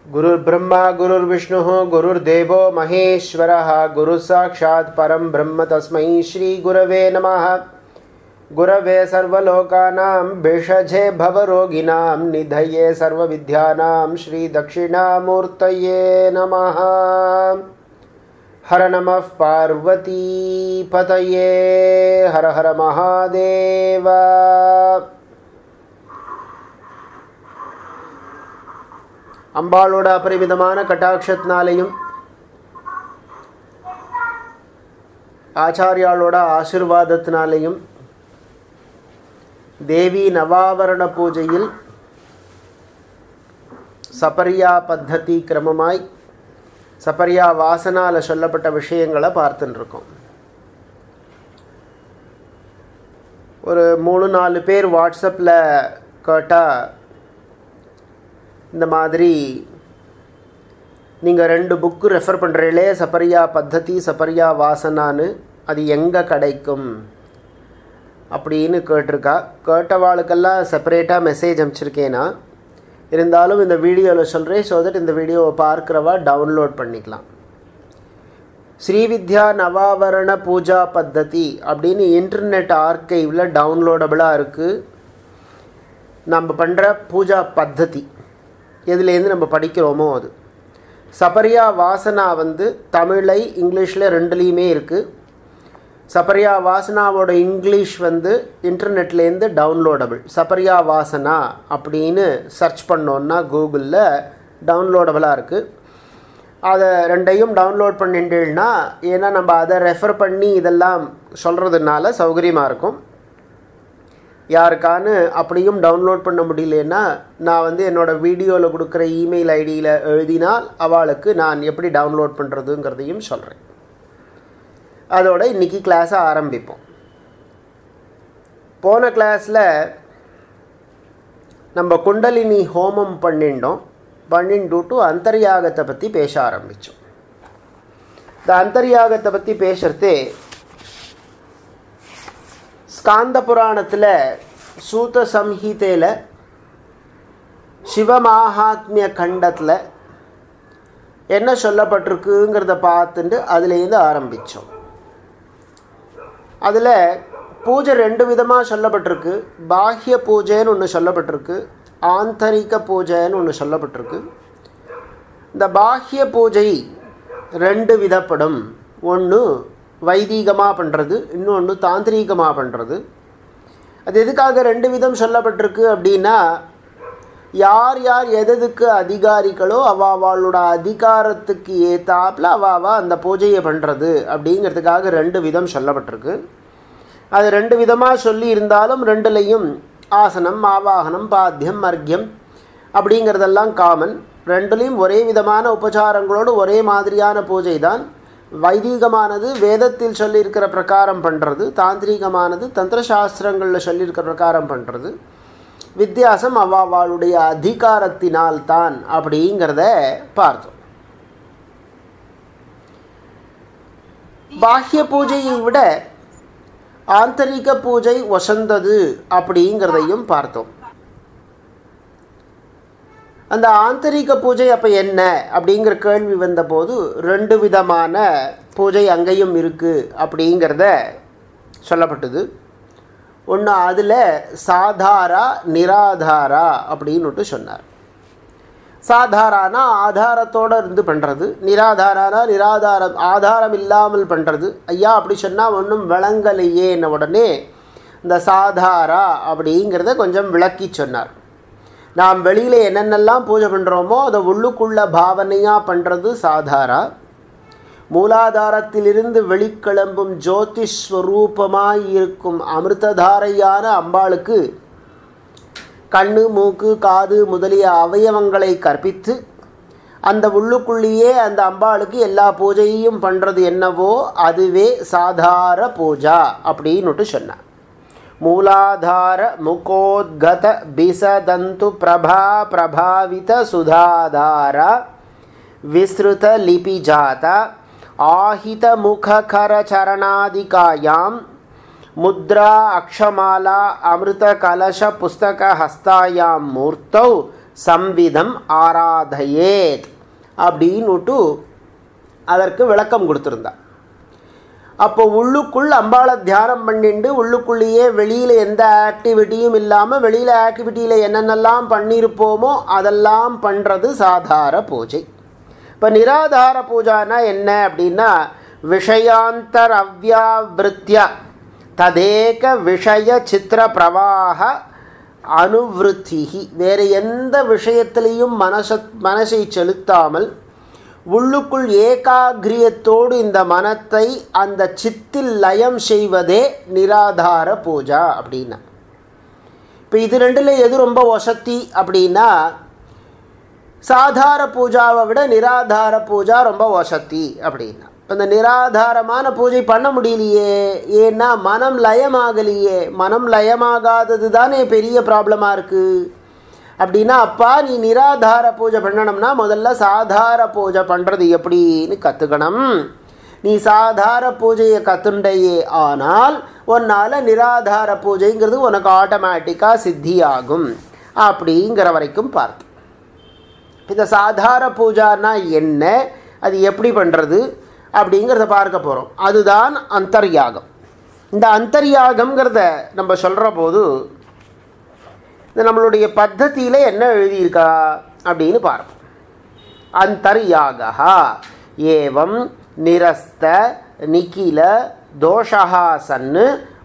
गुरुर्ब्रह्मा गुरुर्विष्णुः गुरुर्देवो महेश्वरः गुरुः साक्षात् परं ब्रह्म तस्मै श्रीगुरवे नमः गुरवे सर्वलोकानां भेषजे भवरोगिणां निधये सर्वविद्यानां श्रीदक्षिणामूर्तये नमः हर नमः पार्वतीपतये हर हर महादेव அம்பாளோட அபரிமிதமான கட்டாட்சத்தினாலையும் ஆச்சாரியாளோட ஆசிர்வாதத்தினாலையும் தேவி நவாவரண பூஜையில் சபரியா பத்ததி கிரமமாய் சபரியா வாசனால் சொல்லப்பட்ட விஷயங்களை பார்த்துட்டு இருக்கோம் ஒரு மூணு நாலு பேர் வாட்ஸ்அப்பில் கேட்டால் இந்த மாதிரி நீங்கள் ரெண்டு புக்கு ரெஃபர் பண்ணுறீங்களே சபரியா பத்ததி சபரியா வாசனான்னு அது எங்கே கிடைக்கும் அப்படின்னு கேட்டிருக்கா கேட்டவாளுக்கெல்லாம் செப்பரேட்டாக மெசேஜ் அனுப்பிச்சிருக்கேனா இருந்தாலும் இந்த வீடியோவில் சொல்கிறேன் ஸோ தட் இந்த வீடியோவை பார்க்குறவா டவுன்லோட் பண்ணிக்கலாம் ஸ்ரீவித்யா நவாவரண பூஜா பத்ததி அப்படின்னு இன்டர்நெட் ஆர்கைவில் டவுன்லோடபுளாக இருக்குது நம்ம பண்ணுற பூஜா பத்ததி எதுலேருந்து நம்ம படிக்கிறோமோ அது சபரியா வாசனா வந்து தமிழை இங்கிலீஷில் ரெண்டுலேயுமே இருக்குது சபரியா வாசனாவோட இங்கிலீஷ் வந்து இன்டர்நெட்லேருந்து டவுன்லோடபிள் சபரியா வாசனா அப்படின்னு சர்ச் பண்ணோன்னா கூகுளில் டவுன்லோடபுளாக இருக்குது அதை ரெண்டையும் டவுன்லோட் பண்ணிட்டேன்னா ஏன்னா நம்ம அதை ரெஃபர் பண்ணி இதெல்லாம் சொல்கிறதுனால சௌகரியமாக இருக்கும் யாருக்கானு அப்படியும் டவுன்லோட் பண்ண முடியலன்னா நான் வந்து என்னோடய வீடியோவில் கொடுக்குற இமெயில் ஐடியில் எழுதினால் அவளுக்கு நான் எப்படி டவுன்லோட் பண்ணுறதுங்கிறதையும் சொல்கிறேன் அதோட இன்றைக்கி கிளாஸை ஆரம்பிப்போம் போன கிளாஸில் நம்ம குண்டலினி ஹோமம் பண்ணிட்டோம் பண்ணிட்டுட்டு அந்தர்யாகத்தை பற்றி பேச ஆரம்பித்தோம் இந்த அந்தர்யாகத்தை பற்றி பேசுகிறதே ஸ்காந்த புராணத்தில் சூத சம்ஹிதையில் சிவமாகாத்மிய கண்டத்தில் என்ன சொல்லப்பட்டிருக்குங்கிறத பார்த்துட்டு அதுலேருந்து ஆரம்பித்தோம் அதில் பூஜை ரெண்டு விதமாக சொல்லப்பட்டிருக்கு பாஹ்ய பூஜைன்னு ஒன்று சொல்லப்பட்டிருக்கு ஆந்தரிக பூஜைன்னு ஒன்று சொல்லப்பட்டிருக்கு இந்த பாஹ்ய பூஜை ரெண்டு விதப்படும் ஒன்று வைதீகமாக பண்ணுறது இன்னொன்று தாந்திரீகமாக பண்ணுறது அது எதுக்காக ரெண்டு விதம் சொல்லப்பட்டிருக்கு அப்படின்னா யார் யார் எதுக்கு அதிகாரிகளோ அவ அவளோட அதிகாரத்துக்கு ஏத்தாப்பில் அவாவா அந்த பூஜையை பண்ணுறது அப்படிங்கிறதுக்காக ரெண்டு விதம் சொல்லப்பட்டிருக்கு அது ரெண்டு விதமாக சொல்லி இருந்தாலும் ரெண்டுலேயும் ஆசனம் ஆவாகனம் பாத்தியம் அர்க்கியம் அப்படிங்கிறதெல்லாம் காமன் ரெண்டுலேயும் ஒரே விதமான உபச்சாரங்களோடு ஒரே மாதிரியான பூஜை தான் வைதீகமானது வேதத்தில் சொல்லியிருக்கிற பிரகாரம் பண்ணுறது தாந்திரீகமானது தந்திரசாஸ்திரங்களில் சொல்லியிருக்கிற பிரகாரம் பண்ணுறது வித்தியாசம் அவ்வாவாளுடைய அதிகாரத்தினால் தான் அப்படிங்கிறத பார்த்தோம் பாஹ்ய பூஜையை விட ஆந்தரிக பூஜை வசந்தது அப்படிங்கிறதையும் பார்த்தோம் அந்த ஆந்தரிக பூஜை அப்போ என்ன அப்படிங்கிற கேள்வி வந்தபோது ரெண்டு விதமான பூஜை அங்கேயும் இருக்குது அப்படிங்கிறத சொல்லப்பட்டது ஒன்று அதில் சாதாரா நிராதாரா அப்படின்னுட்டு சொன்னார் சாதாரானா ஆதாரத்தோடு இருந்து பண்ணுறது நிராதாரானா நிராதாரம் ஆதாரம் இல்லாமல் பண்ணுறது ஐயா அப்படி சொன்னால் ஒன்றும் விளங்கலையேன்ன உடனே இந்த சாதாரா அப்படிங்கிறத கொஞ்சம் விளக்கி சொன்னார் நாம் வெளியில் என்னென்னலாம் பூஜை பண்ணுறோமோ அதை உள்ளுக்குள்ள பாவனையாக பண்ணுறது சாதாரா மூலாதாரத்திலிருந்து வெளிக்கிளம்பும் ஜோதிஸ்வரூபமாய் இருக்கும் அமிர்ததாரையான அம்பாளுக்கு கண்ணு மூக்கு காது முதலிய அவயவங்களை கற்பித்து அந்த உள்ளுக்குள்ளேயே அந்த அம்பாளுக்கு எல்லா பூஜையையும் பண்ணுறது என்னவோ அதுவே சாதார பூஜா அப்படின்னுட்டு சொன்னார் மூலாதார முகோத்கத பிசதந்து பிரபா பிரபாவித சுதாதார விஸ்ருத லிபி ஜாத ஆஹித முககர சரணாதிகாயாம் முத்ரா அக்ஷமாலா அமிர்த கலச புஸ்தக ஹஸ்தாயாம் மூர்த்தௌ சம்விதம் ஆராதயேத் அப்படின்னுட்டு அதற்கு விளக்கம் கொடுத்துருந்தா அப்போ உள்ளுக்குள் அம்பாளை தியானம் பண்ணிண்டு உள்ளுக்குள்ளேயே வெளியில் எந்த ஆக்டிவிட்டியும் இல்லாமல் வெளியில் ஆக்டிவிட்டியில் என்னென்னலாம் பண்ணியிருப்போமோ அதெல்லாம் பண்ணுறது சாதார பூஜை இப்போ நிராதார பூஜானா என்ன அப்படின்னா விஷயாந்தர் அவ்யாவிருத்தியா ததேக விஷய சித்திர பிரவாக அனுவிருத்திகி வேறு எந்த விஷயத்திலையும் மனச மனசை செலுத்தாமல் உள்ளுக்குள் ஏகாகிரியத்தோடு இந்த மனத்தை அந்த சித்தில் லயம் செய்வதே நிராதார பூஜா அப்படின்னா இப்போ இது ரெண்டில் எது ரொம்ப வசதி அப்படின்னா சாதார பூஜாவை விட நிராதார பூஜா ரொம்ப வசதி அப்படின்னா இப்போ இந்த நிராதாரமான பூஜை பண்ண முடியலையே ஏன்னா மனம் லயமாகலையே மனம் லயமாகாதது தானே பெரிய ப்ராப்ளமாக இருக்குது அப்படின்னா அப்பா நீ நிராதார பூஜை பண்ணணும்னா முதல்ல சாதார பூஜை பண்ணுறது எப்படின்னு கற்றுக்கணும் நீ சாதார பூஜையை கற்றுண்டையே ஆனால் உன்னால் நிராதார பூஜைங்கிறது உனக்கு ஆட்டோமேட்டிக்காக சித்தியாகும் அப்படிங்கிற வரைக்கும் பார்த்து இந்த சாதார பூஜானா என்ன அது எப்படி பண்ணுறது அப்படிங்கிறத பார்க்க போகிறோம் அதுதான் அந்தர்யாகம் இந்த அந்தர்யாகம்ங்கிறத நம்ம சொல்கிற போது இந்த நம்மளுடைய பத்ததியில் என்ன எழுதியிருக்கா அப்படின்னு பார்ப்போம் அந்தர்யாக ஏவம் நிரஸ்த நிகில தோஷா சன்னு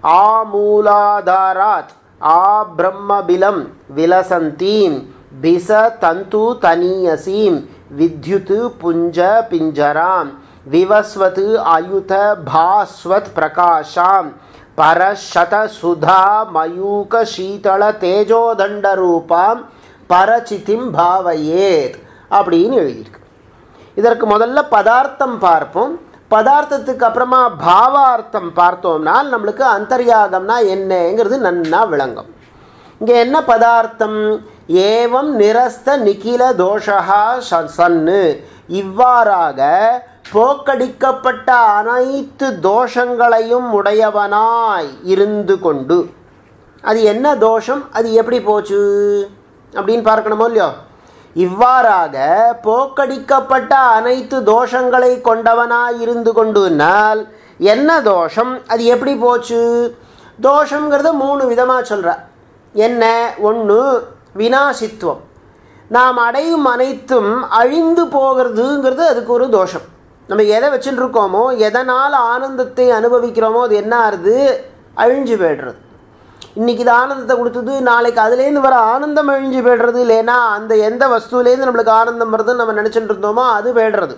ஆமூலாதாராத் ஆ பிரம்மபிலம் விலசந்தீம் பிச தந்து தனீயசீம் வித்யுத் புஞ்ச பிஞ்சராம் விவஸ்வத் அயுத பாஸ்வத் பிரகாஷாம் பரஷத சுதா மயூக சீதள தேஜோதண்ட ரூபாம் பரச்சிதிம் பாவையேத் அப்படின்னு எழுதியிருக்கு இதற்கு முதல்ல பதார்த்தம் பார்ப்போம் பதார்த்தத்துக்கு அப்புறமா பாவார்த்தம் பார்த்தோம்னால் நம்மளுக்கு அந்தர்யாகம்னா என்னங்கிறது நன்னா விளங்கும் இங்கே என்ன பதார்த்தம் ஏவம் நிரஸ்த நிகில தோஷா சன்னு இவ்வாறாக போக்கடிக்கப்பட்ட அனைத்து தோஷங்களையும் உடையவனாய் இருந்து கொண்டு அது என்ன தோஷம் அது எப்படி போச்சு அப்படின்னு பார்க்கணுமோ இல்லையோ இவ்வாறாக போக்கடிக்கப்பட்ட அனைத்து தோஷங்களை கொண்டவனாய் இருந்து கொண்டுனால் என்ன தோஷம் அது எப்படி போச்சு தோஷங்கிறத மூணு விதமாக சொல்கிற என்ன ஒன்று வினாசித்துவம் நாம் அடையும் அனைத்தும் அழிந்து போகிறதுங்கிறது அதுக்கு ஒரு தோஷம் நம்ம எதை வச்சுட்டு இருக்கோமோ எதனால் ஆனந்தத்தை அனுபவிக்கிறோமோ அது என்ன ஆகுது அழிஞ்சு போய்டுறது இன்றைக்கி இது ஆனந்தத்தை கொடுத்தது நாளைக்கு அதுலேருந்து வர ஆனந்தம் அழிஞ்சு போய்டுறது இல்லைன்னா அந்த எந்த வஸ்துலேருந்து நம்மளுக்கு ஆனந்தம் வருதுன்னு நம்ம நினச்சிட்டு இருந்தோமோ அது போய்டுறது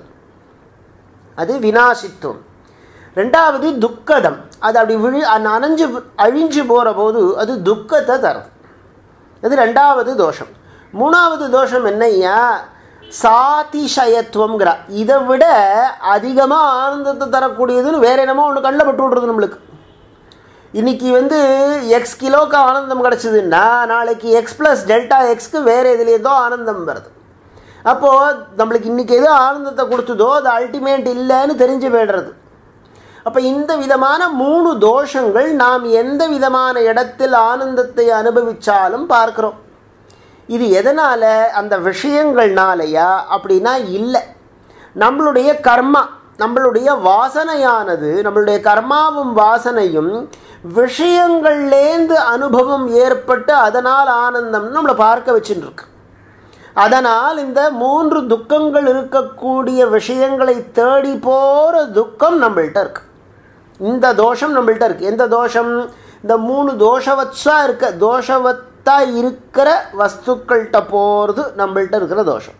அது வினாசித்துவம் ரெண்டாவது துக்கதம் அது அப்படி விழி அணைஞ்சு அழிஞ்சு போகிற போது அது துக்கத்தை தருது அது ரெண்டாவது தோஷம் மூணாவது தோஷம் என்னையா சாதிசயத்துவங்கிற இதை விட அதிகமாக ஆனந்தத்தை தரக்கூடியதுன்னு வேற என்னமோ ஒன்று கண்ணில் பட்டு விட்றது நம்மளுக்கு இன்றைக்கி வந்து எக்ஸ் கிலோக்கு ஆனந்தம் கிடச்சிதுன்னா நாளைக்கு எக்ஸ் ப்ளஸ் டெல்டா எக்ஸ்க்கு வேறு எதுலேருந்தோ ஆனந்தம் வருது அப்போது நம்மளுக்கு இன்றைக்கி எது ஆனந்தத்தை கொடுத்ததோ அது அல்டிமேட் இல்லைன்னு தெரிஞ்சு போய்டுறது அப்போ இந்த விதமான மூணு தோஷங்கள் நாம் எந்த விதமான இடத்தில் ஆனந்தத்தை அனுபவித்தாலும் பார்க்குறோம் இது எதனால் அந்த விஷயங்கள்னாலையா அப்படின்னா இல்லை நம்மளுடைய கர்மா நம்மளுடைய வாசனையானது நம்மளுடைய கர்மாவும் வாசனையும் விஷயங்கள்லேருந்து அனுபவம் ஏற்பட்டு அதனால் ஆனந்தம் நம்மளை பார்க்க வச்சுட்டு இருக்கு அதனால் இந்த மூன்று துக்கங்கள் இருக்கக்கூடிய விஷயங்களை தேடி போகிற துக்கம் நம்மள்கிட்ட இருக்கு இந்த தோஷம் நம்மள்கிட்ட இருக்கு எந்த தோஷம் இந்த மூணு தோஷவத்ஸா இருக்க தோஷவத்தா இருக்கிற வஸ்துக்கள்கிட்ட போகிறது நம்மள்கிட்ட இருக்கிற தோஷம்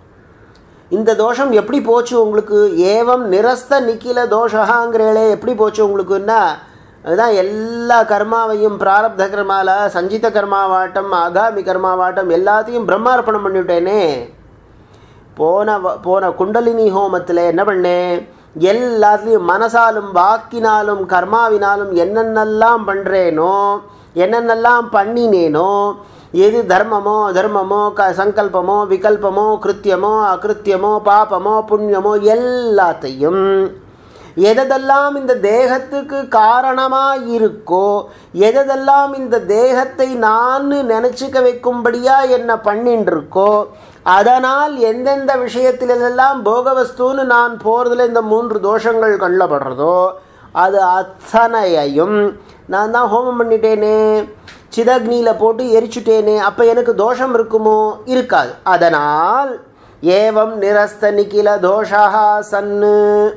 இந்த தோஷம் எப்படி போச்சு உங்களுக்கு ஏவம் நிரஸ்த நிக்கில தோஷகாங்கிறேளே எப்படி போச்சு உங்களுக்குன்னா அதுதான் எல்லா கர்மாவையும் பிராரப்த கர்மால சஞ்சித கர்மாவாட்டம் ஆகாமி கர்மாவாட்டம் எல்லாத்தையும் பிரம்மார்ப்பணம் பண்ணிவிட்டேனே போன போன குண்டலினி ஹோமத்தில் என்ன பண்ணேன் எல்லாத்துலேயும் மனசாலும் வாக்கினாலும் கர்மாவினாலும் என்னென்னலாம் பண்ணுறேனோ என்னென்னலாம் பண்ணினேனோ எது தர்மமோ அதர்மமோ க சங்கல்பமோ விகல்பமோ கிருத்தியமோ அகிருத்தியமோ பாபமோ புண்ணியமோ எல்லாத்தையும் எதெல்லாம் இந்த தேகத்துக்கு காரணமாக இருக்கோ எதெல்லாம் இந்த தேகத்தை நான் நினச்சிக்க வைக்கும்படியா என்ன பண்ணின்னு இருக்கோ அதனால் எந்தெந்த விஷயத்திலெல்லாம் போகவஸ்துன்னு நான் போகிறதுல இந்த மூன்று தோஷங்கள் கள்ளப்படுறதோ அது அத்தனையையும் நான் தான் ஹோமம் பண்ணிட்டேனே சிதக்னியில் போட்டு எரிச்சுட்டேனே அப்போ எனக்கு தோஷம் இருக்குமோ இருக்காது அதனால் ஏவம் நிரஸ்த நிக்கில தோஷா சன்னு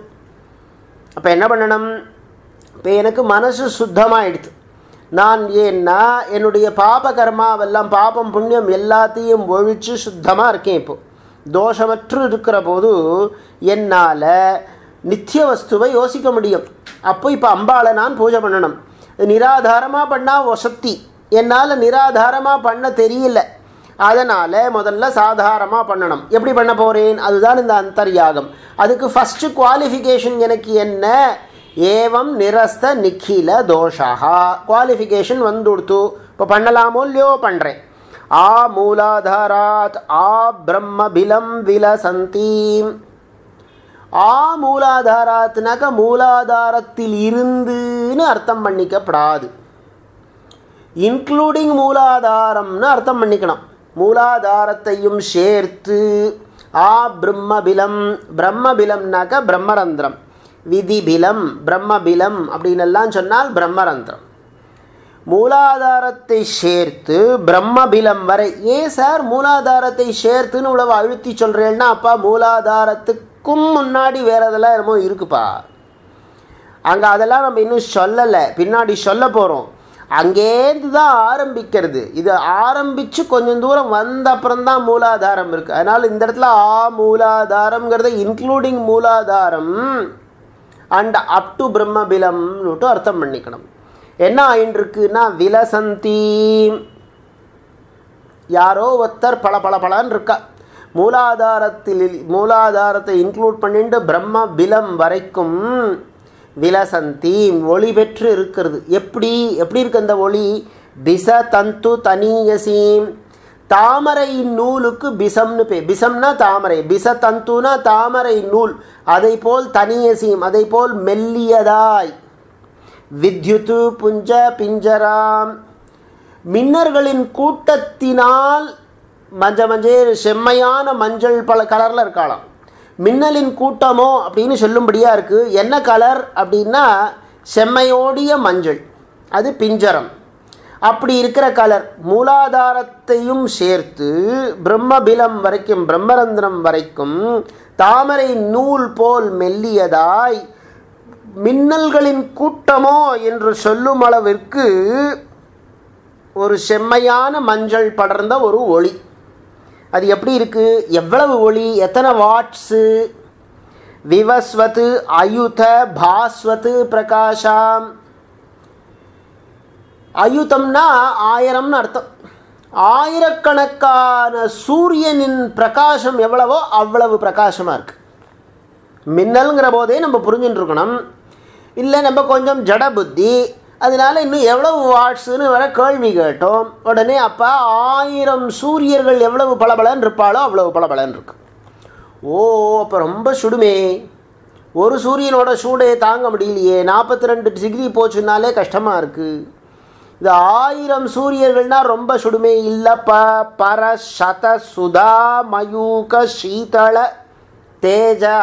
அப்போ என்ன பண்ணணும் இப்போ எனக்கு மனசு சுத்தமாயிடுது நான் ஏன்னா என்னுடைய பாப கர்மாவெல்லாம் பாபம் புண்ணியம் எல்லாத்தையும் ஒழித்து சுத்தமாக இருக்கேன் இப்போ தோஷமற்று இருக்கிற போது என்னால் நித்திய வஸ்துவை யோசிக்க முடியும் அப்போ இப்போ அம்பாளை நான் பூஜை பண்ணணும் நிராதாரமாக பண்ணால் வசத்தி என்னால் நிராதாரமாக பண்ண தெரியல அதனால் முதல்ல சாதாரணமாக பண்ணணும் எப்படி பண்ண போகிறேன் அதுதான் இந்த அந்தர்யாகம் அதுக்கு ஃபஸ்ட்டு குவாலிஃபிகேஷன் எனக்கு என்ன ஏவம் நிரஸ்த நிக்கில தோஷா குவாலிஃபிகேஷன் வந்துடுத்து இப்போ பண்ணலாமோ இல்லையோ பண்ணுறேன் ஆ மூலாதாராத் ஆ பிரம்மபிலம் விலசந்தீம் ஆ மூலாதாராத்னாக்க மூலாதாரத்தில் இருந்துன்னு அர்த்தம் பண்ணிக்கப்படாது இன்க்ளூடிங் மூலாதாரம்னு அர்த்தம் பண்ணிக்கணும் மூலாதாரத்தையும் சேர்த்து ஆ பிரம்மபிலம் பிரம்மபிலம்னாக்க பிரம்மரந்திரம் விதிபிலம் பிரம்மபிலம் அப்படின்னு எல்லாம் சொன்னால் பிரம்மரந்திரம் மூலாதாரத்தை சேர்த்து பிரம்மபிலம் வரை ஏன் சார் மூலாதாரத்தை சேர்த்துன்னு இவ்வளவு அழுத்தி சொல்கிறேன்னா அப்பா மூலாதாரத்துக்கும் முன்னாடி வேற இதெல்லாம் என்னமோ இருக்குப்பா அங்கே அதெல்லாம் நம்ம இன்னும் சொல்லலை பின்னாடி சொல்ல போகிறோம் அங்கேருந்து தான் ஆரம்பிக்கிறது இது ஆரம்பித்து கொஞ்சம் தூரம் வந்த அப்புறம் தான் மூலாதாரம் இருக்குது அதனால் இந்த இடத்துல ஆ மூலாதாரம்ங்கிறத இன்க்ளூடிங் மூலாதாரம் அண்ட் அப் டு பிரம்மபிலம்னுட்டு அர்த்தம் பண்ணிக்கணும் என்ன ஆயின்னு இருக்குன்னா விலசந்தி யாரோ ஒருத்தர் பல பல பலன்னு இருக்கா மூலாதாரத்தில் மூலாதாரத்தை இன்க்ளூட் பண்ணிட்டு பிரம்ம பிலம் வரைக்கும் விலசந்தி ஒளி பெற்று இருக்கிறது எப்படி எப்படி இருக்கு அந்த ஒளி பிச தந்து தனியசீம் தாமரை நூலுக்கு பிசம்னு பே பிசம்னா தாமரை பிச தந்துனா தாமரை நூல் அதை போல் தனியசீம் அதை போல் மெல்லியதாய் வித்யுத்து புஞ்ச பிஞ்சராம் மின்னர்களின் கூட்டத்தினால் மஞ்ச மஞ்சள் செம்மையான மஞ்சள் பல கலரில் இருக்கலாம் மின்னலின் கூட்டமோ அப்படின்னு சொல்லும்படியாக இருக்குது என்ன கலர் அப்படின்னா செம்மையோடிய மஞ்சள் அது பிஞ்சரம் அப்படி இருக்கிற கலர் மூலாதாரத்தையும் சேர்த்து பிரம்மபிலம் வரைக்கும் பிரம்மரந்திரம் வரைக்கும் தாமரை நூல் போல் மெல்லியதாய் மின்னல்களின் கூட்டமோ என்று சொல்லும் அளவிற்கு ஒரு செம்மையான மஞ்சள் படர்ந்த ஒரு ஒளி அது எப்படி இருக்குது எவ்வளவு ஒளி எத்தனை வாட்ஸு விவஸ்வத்து அயுத பாஸ்வத்து பிரகாஷாம் அயுதம்னா ஆயிரம்னு அர்த்தம் ஆயிரக்கணக்கான சூரியனின் பிரகாசம் எவ்வளவோ அவ்வளவு பிரகாசமாக இருக்குது மின்னல்ங்கிற போதே நம்ம புரிஞ்சுட்டு இருக்கணும் இல்லை நம்ம கொஞ்சம் ஜட புத்தி அதனால இன்னும் எவ்வளவு வாட்ஸுன்னு வர கேள்வி கேட்டோம் உடனே அப்போ ஆயிரம் சூரியர்கள் எவ்வளவு பளபளன்னு இருப்பாளோ அவ்வளவு பளபளன்னு இருக்கு ஓ அப்போ ரொம்ப சுடுமே ஒரு சூரியனோட சூடே தாங்க முடியலையே நாற்பத்தி ரெண்டு டிகிரி போச்சுனாலே கஷ்டமாக இருக்குது இது ஆயிரம் சூரியர்கள்னால் ரொம்ப சுடுமே இல்லைப்பா பர சத சுதா மயூக சீதள தேஜா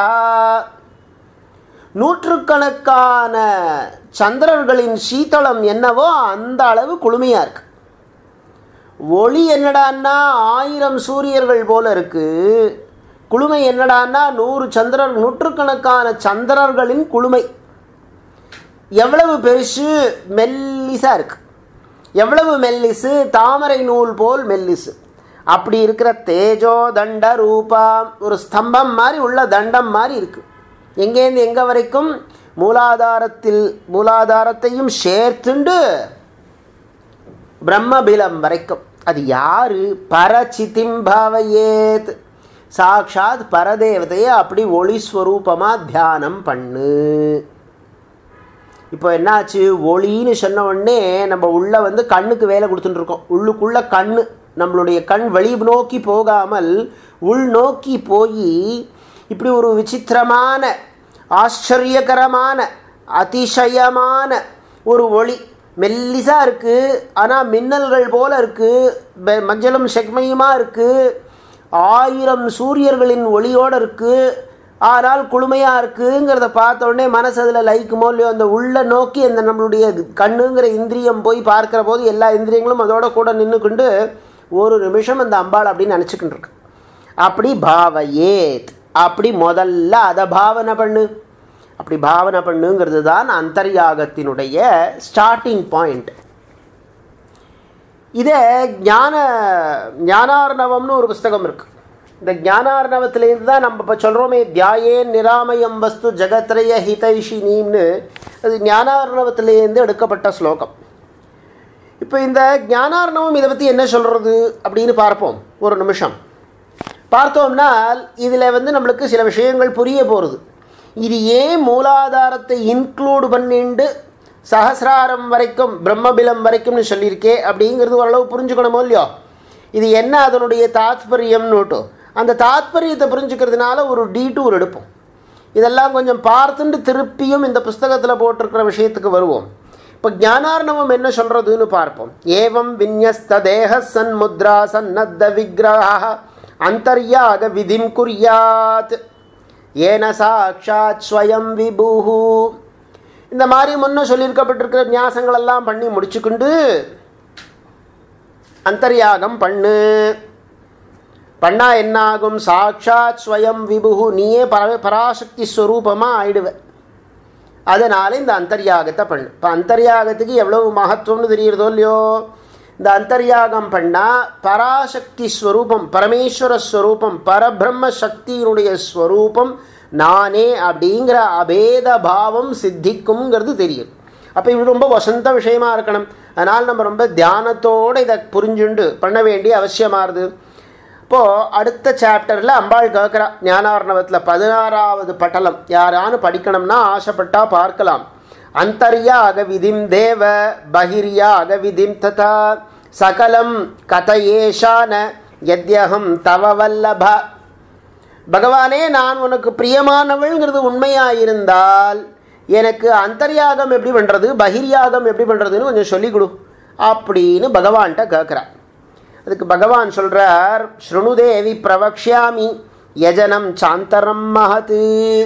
நூற்றுக்கணக்கான சந்திரர்களின் சீதளம் என்னவோ அந்த அளவு குளுமையாக இருக்கு ஒளி என்னடான்னா ஆயிரம் சூரியர்கள் போல இருக்கு குளுமை என்னடான்னா நூறு சந்திரர் நூற்றுக்கணக்கான சந்திரர்களின் குளுமை எவ்வளவு பெருசு மெல்லிசாக இருக்கு எவ்வளவு மெல்லிசு தாமரை நூல் போல் மெல்லிசு அப்படி இருக்கிற தேஜோ தண்ட ரூபா ஒரு ஸ்தம்பம் மாதிரி உள்ள தண்டம் மாதிரி இருக்கு எங்கேருந்து எங்கே வரைக்கும் மூலாதாரத்தில் மூலாதாரத்தையும் சேர்த்துண்டு பிரம்மபிலம் வரைக்கும் அது யாரு பரச்சிதிம் பாவையேத் சாக்ஷாத் பரதேவதையை அப்படி ஒளி ஸ்வரூபமாக தியானம் பண்ணு இப்போ என்னாச்சு ஒளின்னு சொன்ன உடனே நம்ம உள்ளே வந்து கண்ணுக்கு வேலை கொடுத்துட்டு இருக்கோம் உள்ளுக்குள்ள கண்ணு நம்மளுடைய கண் வெளி நோக்கி போகாமல் உள் நோக்கி போய் இப்படி ஒரு விசித்திரமான ஆச்சரியகரமான அதிசயமான ஒரு ஒளி மெல்லிசாக இருக்குது ஆனால் மின்னல்கள் போல இருக்குது மஞ்சளும் செக்மையுமாக இருக்குது ஆயிரம் சூரியர்களின் ஒளியோடு இருக்குது ஆனால் குளுமையாக இருக்குங்கிறத பார்த்த உடனே மனசு அதில் லைக்குமோ இல்லையோ அந்த உள்ள நோக்கி அந்த நம்மளுடைய கண்ணுங்கிற இந்திரியம் போய் பார்க்குற போது எல்லா இந்திரியங்களும் அதோட கூட நின்றுக்கொண்டு ஒரு நிமிஷம் அந்த அம்பாள் அப்படின்னு நினச்சிக்கிட்டு இருக்கு அப்படி பாவையேத் அப்படி முதல்ல அதை பாவனை பண்ணு அப்படி பாவனை பண்ணுங்கிறது தான் அந்தர்யாகத்தினுடைய ஸ்டார்டிங் பாயிண்ட் இதே ஞான ஞானார்ணவம்னு ஒரு புஸ்தகம் இருக்கு இந்த ஞானார்ணவத்திலேருந்து தான் நம்ம இப்போ சொல்கிறோமே தியாயே நிராமயம் வஸ்து ஜெகத்ரய ஹிதைஷினின்னு அது ஞானார்ணவத்திலேருந்து எடுக்கப்பட்ட ஸ்லோகம் இப்போ இந்த ஞானார்ணவம் இதை பற்றி என்ன சொல்கிறது அப்படின்னு பார்ப்போம் ஒரு நிமிஷம் பார்த்தோம்னால் இதில் வந்து நம்மளுக்கு சில விஷயங்கள் புரிய போகிறது இது ஏன் மூலாதாரத்தை இன்க்ளூடு பண்ணிண்டு சஹசிராரம் வரைக்கும் பிரம்மபிலம் வரைக்கும்னு சொல்லியிருக்கே அப்படிங்கிறது ஓரளவு புரிஞ்சுக்கணுமோ இல்லையோ இது என்ன அதனுடைய தாத்பரியம்னுட்டு அந்த தாத்பரியத்தை புரிஞ்சுக்கிறதுனால ஒரு டீட்டூர் எடுப்போம் இதெல்லாம் கொஞ்சம் பார்த்துட்டு திருப்பியும் இந்த புஸ்தகத்தில் போட்டிருக்கிற விஷயத்துக்கு வருவோம் இப்போ ஞானார்ணவம் என்ன சொல்கிறதுன்னு பார்ப்போம் ஏவம் விநியஸ்த தேக சன்முத்ரா சன்னத்த விக்கிரக அந்தர்யாக விதிம் குறியாத் ஏன சாட்சாத் ஸ்வயம் விபுஹு இந்த மாதிரி முன்ன சொல்லியிருக்கப்பட்டிருக்கிற நியாசங்கள் எல்லாம் பண்ணி முடிச்சுக்கொண்டு அந்தர்யாகம் பண்ணு பண்ணா என்னாகும் சாட்சாத் ஸ்வயம் விபுகு நீயே பர பராசக்தி ஸ்வரூபமாக ஆயிடுவ அதனால் இந்த அந்தர்யாகத்தை பண்ணு இப்போ அந்தர்யாகத்துக்கு எவ்வளவு மகத்துவம்னு தெரியுறதோ இல்லையோ இந்த அந்தர்யாகம் பண்ணால் பராசக்தி ஸ்வரூபம் பரமேஸ்வர ஸ்வரூபம் பரபிரம்ம சக்தியினுடைய ஸ்வரூபம் நானே அப்படிங்கிற அபேத பாவம் சித்திக்குங்கிறது தெரியும் அப்போ இது ரொம்ப வசந்த விஷயமா இருக்கணும் அதனால் நம்ம ரொம்ப தியானத்தோடு இதை புரிஞ்சுண்டு பண்ண வேண்டிய அவசியமாகுது இப்போது அடுத்த சாப்டரில் அம்பாள் கேட்குறா ஞானார்ணவத்தில் பதினாறாவது பட்டலம் யாரானு படிக்கணும்னா ஆசைப்பட்டா பார்க்கலாம் அந்தர்யாக விதிம் தேவ பகிர்யாக விதிம் ததா சகலம் கதையேஷான எத்யகம் தவ வல்லப பகவானே நான் உனக்கு பிரியமானவள்ங்கிறது உண்மையாக இருந்தால் எனக்கு அந்தர்யாகம் எப்படி பண்ணுறது பகிர்யாகம் எப்படி பண்ணுறதுன்னு கொஞ்சம் சொல்லிக் கொடு அப்படின்னு பகவான்கிட்ட கேட்குறார் அதுக்கு பகவான் சொல்கிறார் ஸ்ருணுதேவி பிரவக்ஷாமி யஜனம் சாந்தரம் மகத்து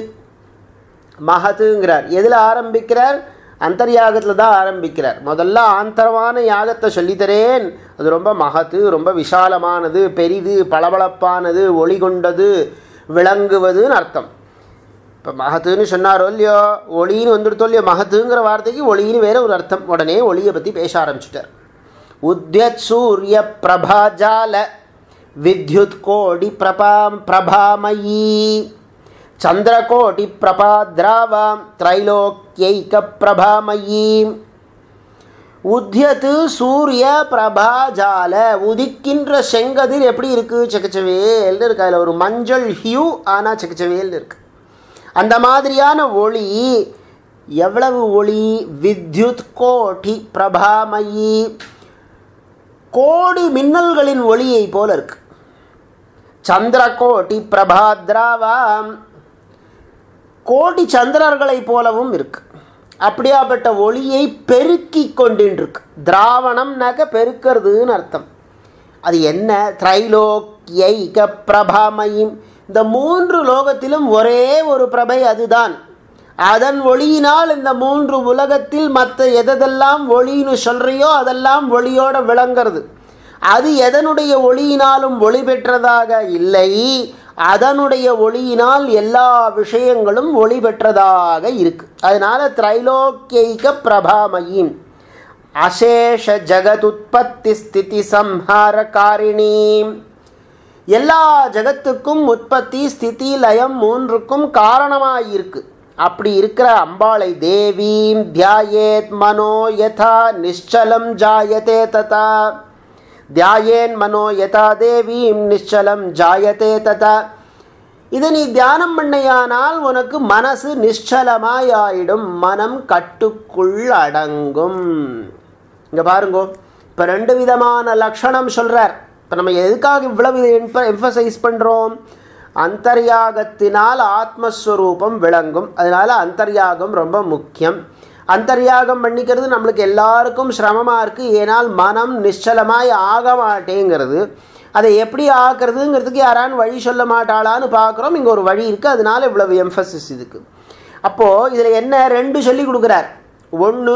மகத்துங்கிறார் எதில் ஆரம்பிக்கிறார் அந்தர்யாகத்தில் தான் ஆரம்பிக்கிறார் முதல்ல ஆந்தரமான யாகத்தை சொல்லித்தரேன் அது ரொம்ப மகத்து ரொம்ப விசாலமானது பெரிது பளபளப்பானது ஒளி கொண்டது விளங்குவதுன்னு அர்த்தம் இப்போ மகத்துன்னு சொன்னாரோ இல்லையோ ஒளின்னு வந்துடுத்தோ இல்லையோ மகத்துங்கிற வார்த்தைக்கு ஒளின்னு வேற ஒரு அர்த்தம் உடனே ஒளியை பற்றி பேச ஆரம்பிச்சிட்டார் உத்யத் சூரிய பிரபாஜால வித்யுத் கோடி பிரபாம் பிரபாமயி சந்திரகோட்டி பிரபாத்ராவாம் திரைலோக்கியைக பிரபாமயி உத்யத்து சூரிய பிரபாஜால உதிக்கின்ற செங்கதிர் எப்படி இருக்கு செக்கச்சவேல்னு இருக்கு அதில் ஒரு மஞ்சள் ஹியூ ஆனால் செக்கச்சவேல்னு இருக்கு அந்த மாதிரியான ஒளி எவ்வளவு ஒளி வித்யுத் கோட்டி பிரபாமயி கோடி மின்னல்களின் ஒளியை போல இருக்கு சந்திரகோட்டி பிரபாத்ராவாம் கோடி சந்திரர்களை போலவும் இருக்கு அப்படியாப்பட்ட ஒளியை பெருக்கி கொண்டிருக்கு திராவணம்னாக்க பெருக்கிறதுன்னு அர்த்தம் அது என்ன திரைலோக்கியைக பிரபாமயும் இந்த மூன்று லோகத்திலும் ஒரே ஒரு பிரபை அதுதான் அதன் ஒளியினால் இந்த மூன்று உலகத்தில் மற்ற எதெல்லாம் ஒளின்னு சொல்கிறியோ அதெல்லாம் ஒளியோட விளங்கிறது அது எதனுடைய ஒளியினாலும் ஒளி பெற்றதாக இல்லை அதனுடைய ஒளியினால் எல்லா விஷயங்களும் ஒளி பெற்றதாக இருக்கு அதனால திரைலோக்கியைக பிரபாமயின் அசேஷ ஜகதுத்பத்தி ஸ்திதி சம்ஹார காரிணி எல்லா ஜகத்துக்கும் உற்பத்தி ஸ்திதி லயம் மூன்றுக்கும் காரணமாயிருக்கு அப்படி இருக்கிற அம்பாளை தேவீம் தியாயேத் மனோ யதா நிశ్చலம் ஜாயதே ததா தியாயேன் மனோ யதா தேவீம் நிశ్చலம் ஜாயதே ததா இதை நீ தியானம் பண்ணையானால் உனக்கு மனசு நிశ్చலமாயிடும் மனம் கட்டுக்குள் அடங்கும் இங்கே பாருங்கோ இப்போ ரெண்டு விதமான லக்ஷணம் சொல்கிறார் இப்போ நம்ம எதுக்காக இவ்வளவு எம்பசைஸ் பண்ணுறோம் அந்தர்யாகத்தினால் ஆத்மஸ்வரூபம் விளங்கும் அதனால அந்தர்யாகம் ரொம்ப முக்கியம் அந்தர்யாகம் பண்ணிக்கிறது நம்மளுக்கு எல்லாருக்கும் சிரமமாக இருக்குது ஏனால் மனம் நிശ്ചலமாய் ஆக மாட்டேங்கிறது அதை எப்படி ஆக்குறதுங்கிறதுக்கு யாரான்னு வழி சொல்ல மாட்டாளான்னு பார்க்குறோம் இங்கே ஒரு வழி இருக்குது அதனால இவ்வளவு எம்ஃபசிஸ் இதுக்கு அப்போது இதில் என்ன ரெண்டு சொல்லி கொடுக்குறார் ஒன்று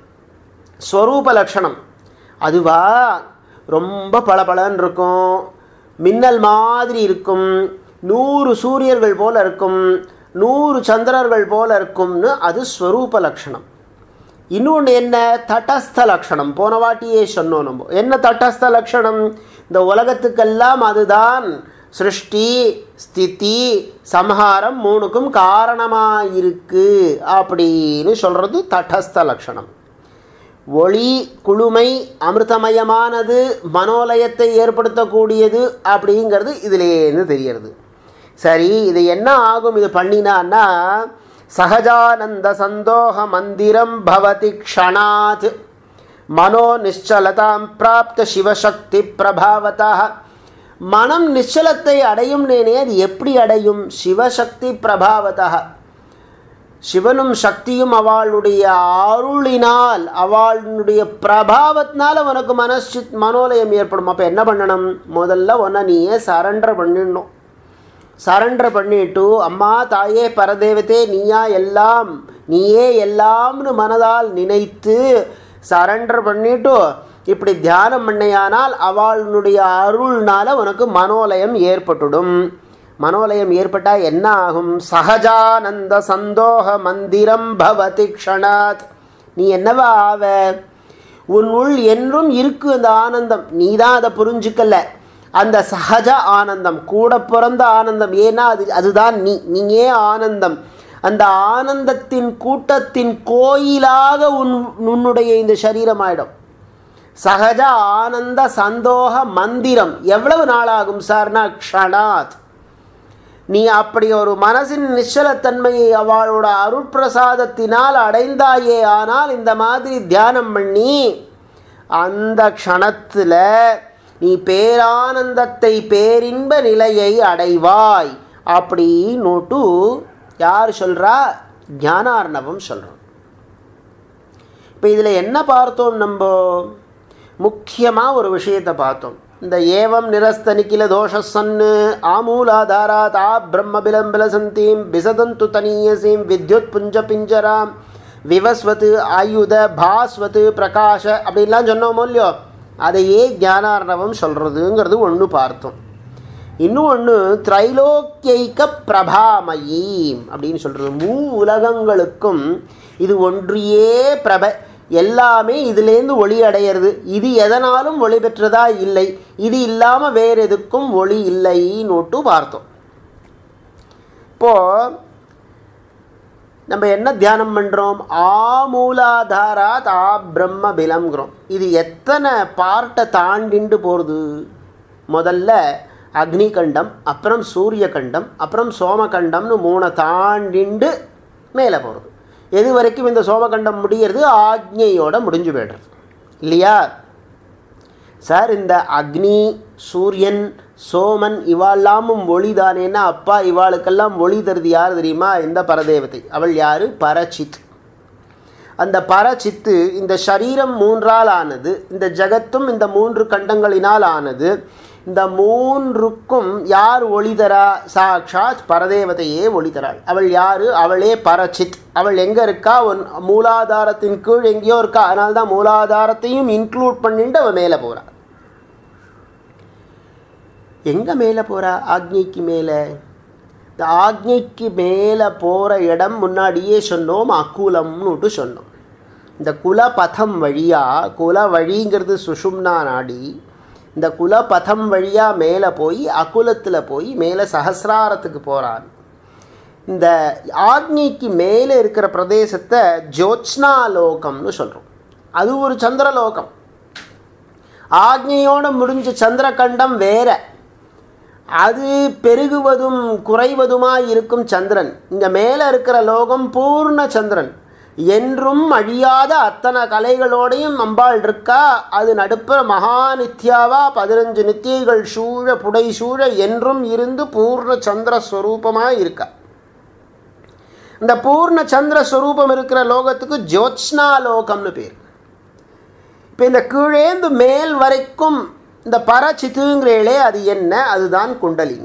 ஸ்வரூப லக்ஷணம் அதுவா ரொம்ப பளபளன்னு இருக்கும் மின்னல் மாதிரி இருக்கும் நூறு சூரியர்கள் போல இருக்கும் நூறு சந்திரர்கள் போல இருக்கும்னு அது ஸ்வரூப லக்ஷணம் இன்னொன்று என்ன தட்டஸ்த லக்ஷணம் போன வாட்டியே சொன்னோம் நம்ம என்ன தட்டஸ்த லக்ஷணம் இந்த உலகத்துக்கெல்லாம் அதுதான் சிருஷ்டி ஸ்திதி சம்ஹாரம் மூணுக்கும் காரணமாக இருக்கு அப்படின்னு சொல்கிறது தட்டஸ்த லக்ஷணம் ஒளி குளுமை அமிர்தமயமானது மனோலயத்தை ஏற்படுத்தக்கூடியது அப்படிங்கிறது இதிலேருந்து தெரியறது சரி இது என்ன ஆகும் இது பண்ணினான்னா சகஜானந்த சந்தோக மந்திரம் பவதி க்ஷணாத் மனோ நிச்சலதாம் பிராப்த சிவசக்தி பிரபாவதா மனம் நிச்சலத்தை அடையும் நேனே அது எப்படி அடையும் சிவசக்தி பிரபாவதா சிவனும் சக்தியும் அவளுடைய அருளினால் அவளுடைய பிரபாவத்தினால உனக்கு மனசு மனோலயம் ஏற்படும் அப்போ என்ன பண்ணணும் முதல்ல உன்னை நீயே சரண்டர் பண்ணிடணும் சரண்டர் பண்ணிட்டு அம்மா தாயே பரதேவத்தே நீயா எல்லாம் நீயே எல்லாம்னு மனதால் நினைத்து சரண்டர் பண்ணிட்டு இப்படி தியானம் பண்ணையானால் அவளுடைய அருள்னால உனக்கு மனோலயம் ஏற்பட்டுடும் மனோலயம் ஏற்பட்டால் என்ன ஆகும் சகஜானந்த சந்தோக மந்திரம் பவதி க்ஷணாத் நீ என்னவா ஆவ உன் உள் என்றும் இருக்கு அந்த ஆனந்தம் நீ தான் அதை புரிஞ்சுக்கல அந்த சகஜ ஆனந்தம் கூட பிறந்த ஆனந்தம் ஏன்னா அது அதுதான் நீ நீயே ஆனந்தம் அந்த ஆனந்தத்தின் கூட்டத்தின் கோயிலாக உன் உன்னுடைய இந்த சரீரம் ஆயிடும் சகஜ ஆனந்த சந்தோக மந்திரம் எவ்வளவு நாளாகும் சார்னா க்ஷணாத் நீ அப்படி ஒரு மனசின் நிச்சலத்தன்மையை அவளோட அருட்பிரசாதத்தினால் அடைந்தாயே ஆனால் இந்த மாதிரி தியானம் பண்ணி அந்த க்ஷணத்தில் நீ பேரானந்தத்தை பேரின்ப நிலையை அடைவாய் அப்படின்னுட்டு யார் சொல்கிறா ஞானார்ணவம் சொல்கிறோம் இப்போ இதில் என்ன பார்த்தோம் நம்ம முக்கியமாக ஒரு விஷயத்தை பார்த்தோம் இந்த ஏவம் நிரஸ்த நிக்கில தோஷசன்னு ஆமூலாதாராத் ஆ பிரம்ம பிலம்பிலசந்தீம் விசதந்து தனீயசீம் வித்யுத் புஞ்ச பிஞ்சராம் விவஸ்வத்து ஆயுத பாஸ்வத்து பிரகாஷ அப்படின்லாம் சொன்னோமோ இல்லையோ அதையே ஞானார்ணவம் சொல்கிறதுங்கிறது ஒன்று பார்த்தோம் இன்னும் ஒன்று திரைலோக்கியைக்க பிரபாமயீம் அப்படின்னு சொல்கிறது மூ உலகங்களுக்கும் இது ஒன்றியே பிரப எல்லாமே இதுலேருந்து ஒளி அடையிறது இது எதனாலும் ஒளி பெற்றதா இல்லை இது இல்லாமல் வேறு எதுக்கும் ஒளி இல்லைன்னு பார்த்தோம் இப்போது நம்ம என்ன தியானம் பண்ணுறோம் ஆமூலாதாராத் ஆ பிரம்ம பிலம்ங்கிறோம் இது எத்தனை பார்ட்டை தாண்டிண்டு போகிறது முதல்ல அக்னி கண்டம் அப்புறம் சூரிய கண்டம் அப்புறம் சோமகண்டம்னு மூணை தாண்டிண்டு மேலே போகிறது எது வரைக்கும் இந்த சோமகண்டம் முடியறது ஆக்ஞையோட முடிஞ்சு போய்டுறது இல்லையா சார் இந்த அக்னி சூரியன் சோமன் இவாளாமும் ஒளி தானேன்னா அப்பா இவாளுக்கெல்லாம் ஒளி தருது யார் தெரியுமா இந்த பரதேவதை அவள் யார் பரச்சித் அந்த பரச்சித்து இந்த சரீரம் மூன்றால் ஆனது இந்த ஜகத்தும் இந்த மூன்று கண்டங்களினால் ஆனது இந்த மூன்றுக்கும் யார் ஒளி தரா சாக்ஷாத் பரதேவதையே ஒளி தராள் அவள் யாரு அவளே பரச்சித் அவள் எங்கே இருக்கா ஒன் மூலாதாரத்தின் கீழ் எங்கேயோ இருக்கா அதனால தான் மூலாதாரத்தையும் இன்க்ளூட் பண்ணிட்டு அவள் மேலே போகிறாள் எங்கே மேலே போகிறா ஆக்ஞைக்கு மேலே இந்த ஆக்ஞைக்கு மேலே போகிற இடம் முன்னாடியே சொன்னோம் அக்குலம்னுட்டு சொன்னோம் இந்த குலபதம் வழியாக குல வழிங்கிறது சுஷும்னா நாடி இந்த குலபதம் வழியாக மேலே போய் அகுலத்தில் போய் மேலே சஹசிராரத்துக்கு போகிறான் இந்த ஆக்ஞைக்கு மேலே இருக்கிற பிரதேசத்தை ஜோத்ஸ்னா லோகம்னு சொல்கிறோம் அது ஒரு சந்திரலோகம் ஆக்ஞையோடு முடிஞ்ச சந்திரகண்டம் வேற அது பெருகுவதும் குறைவதுமாய் இருக்கும் சந்திரன் இங்கே மேலே இருக்கிற லோகம் பூர்ண சந்திரன் என்றும் அழியாத அத்தனை கலைகளோடையும் அம்பாள் இருக்கா அது நடுப்புற மகா நித்யாவா பதினஞ்சு நித்தியைகள் சூழ புடை சூழ என்றும் இருந்து பூர்ண சந்திர ஸ்வரூபமாக இருக்கா இந்த பூர்ண சந்திர ஸ்வரூபம் இருக்கிற லோகத்துக்கு ஜோத்ஸ்னா லோகம்னு பேர் இப்போ இந்த கீழேந்து மேல் வரைக்கும் இந்த பரச்சித்துங்கிறீங்களே அது என்ன அதுதான் குண்டலினி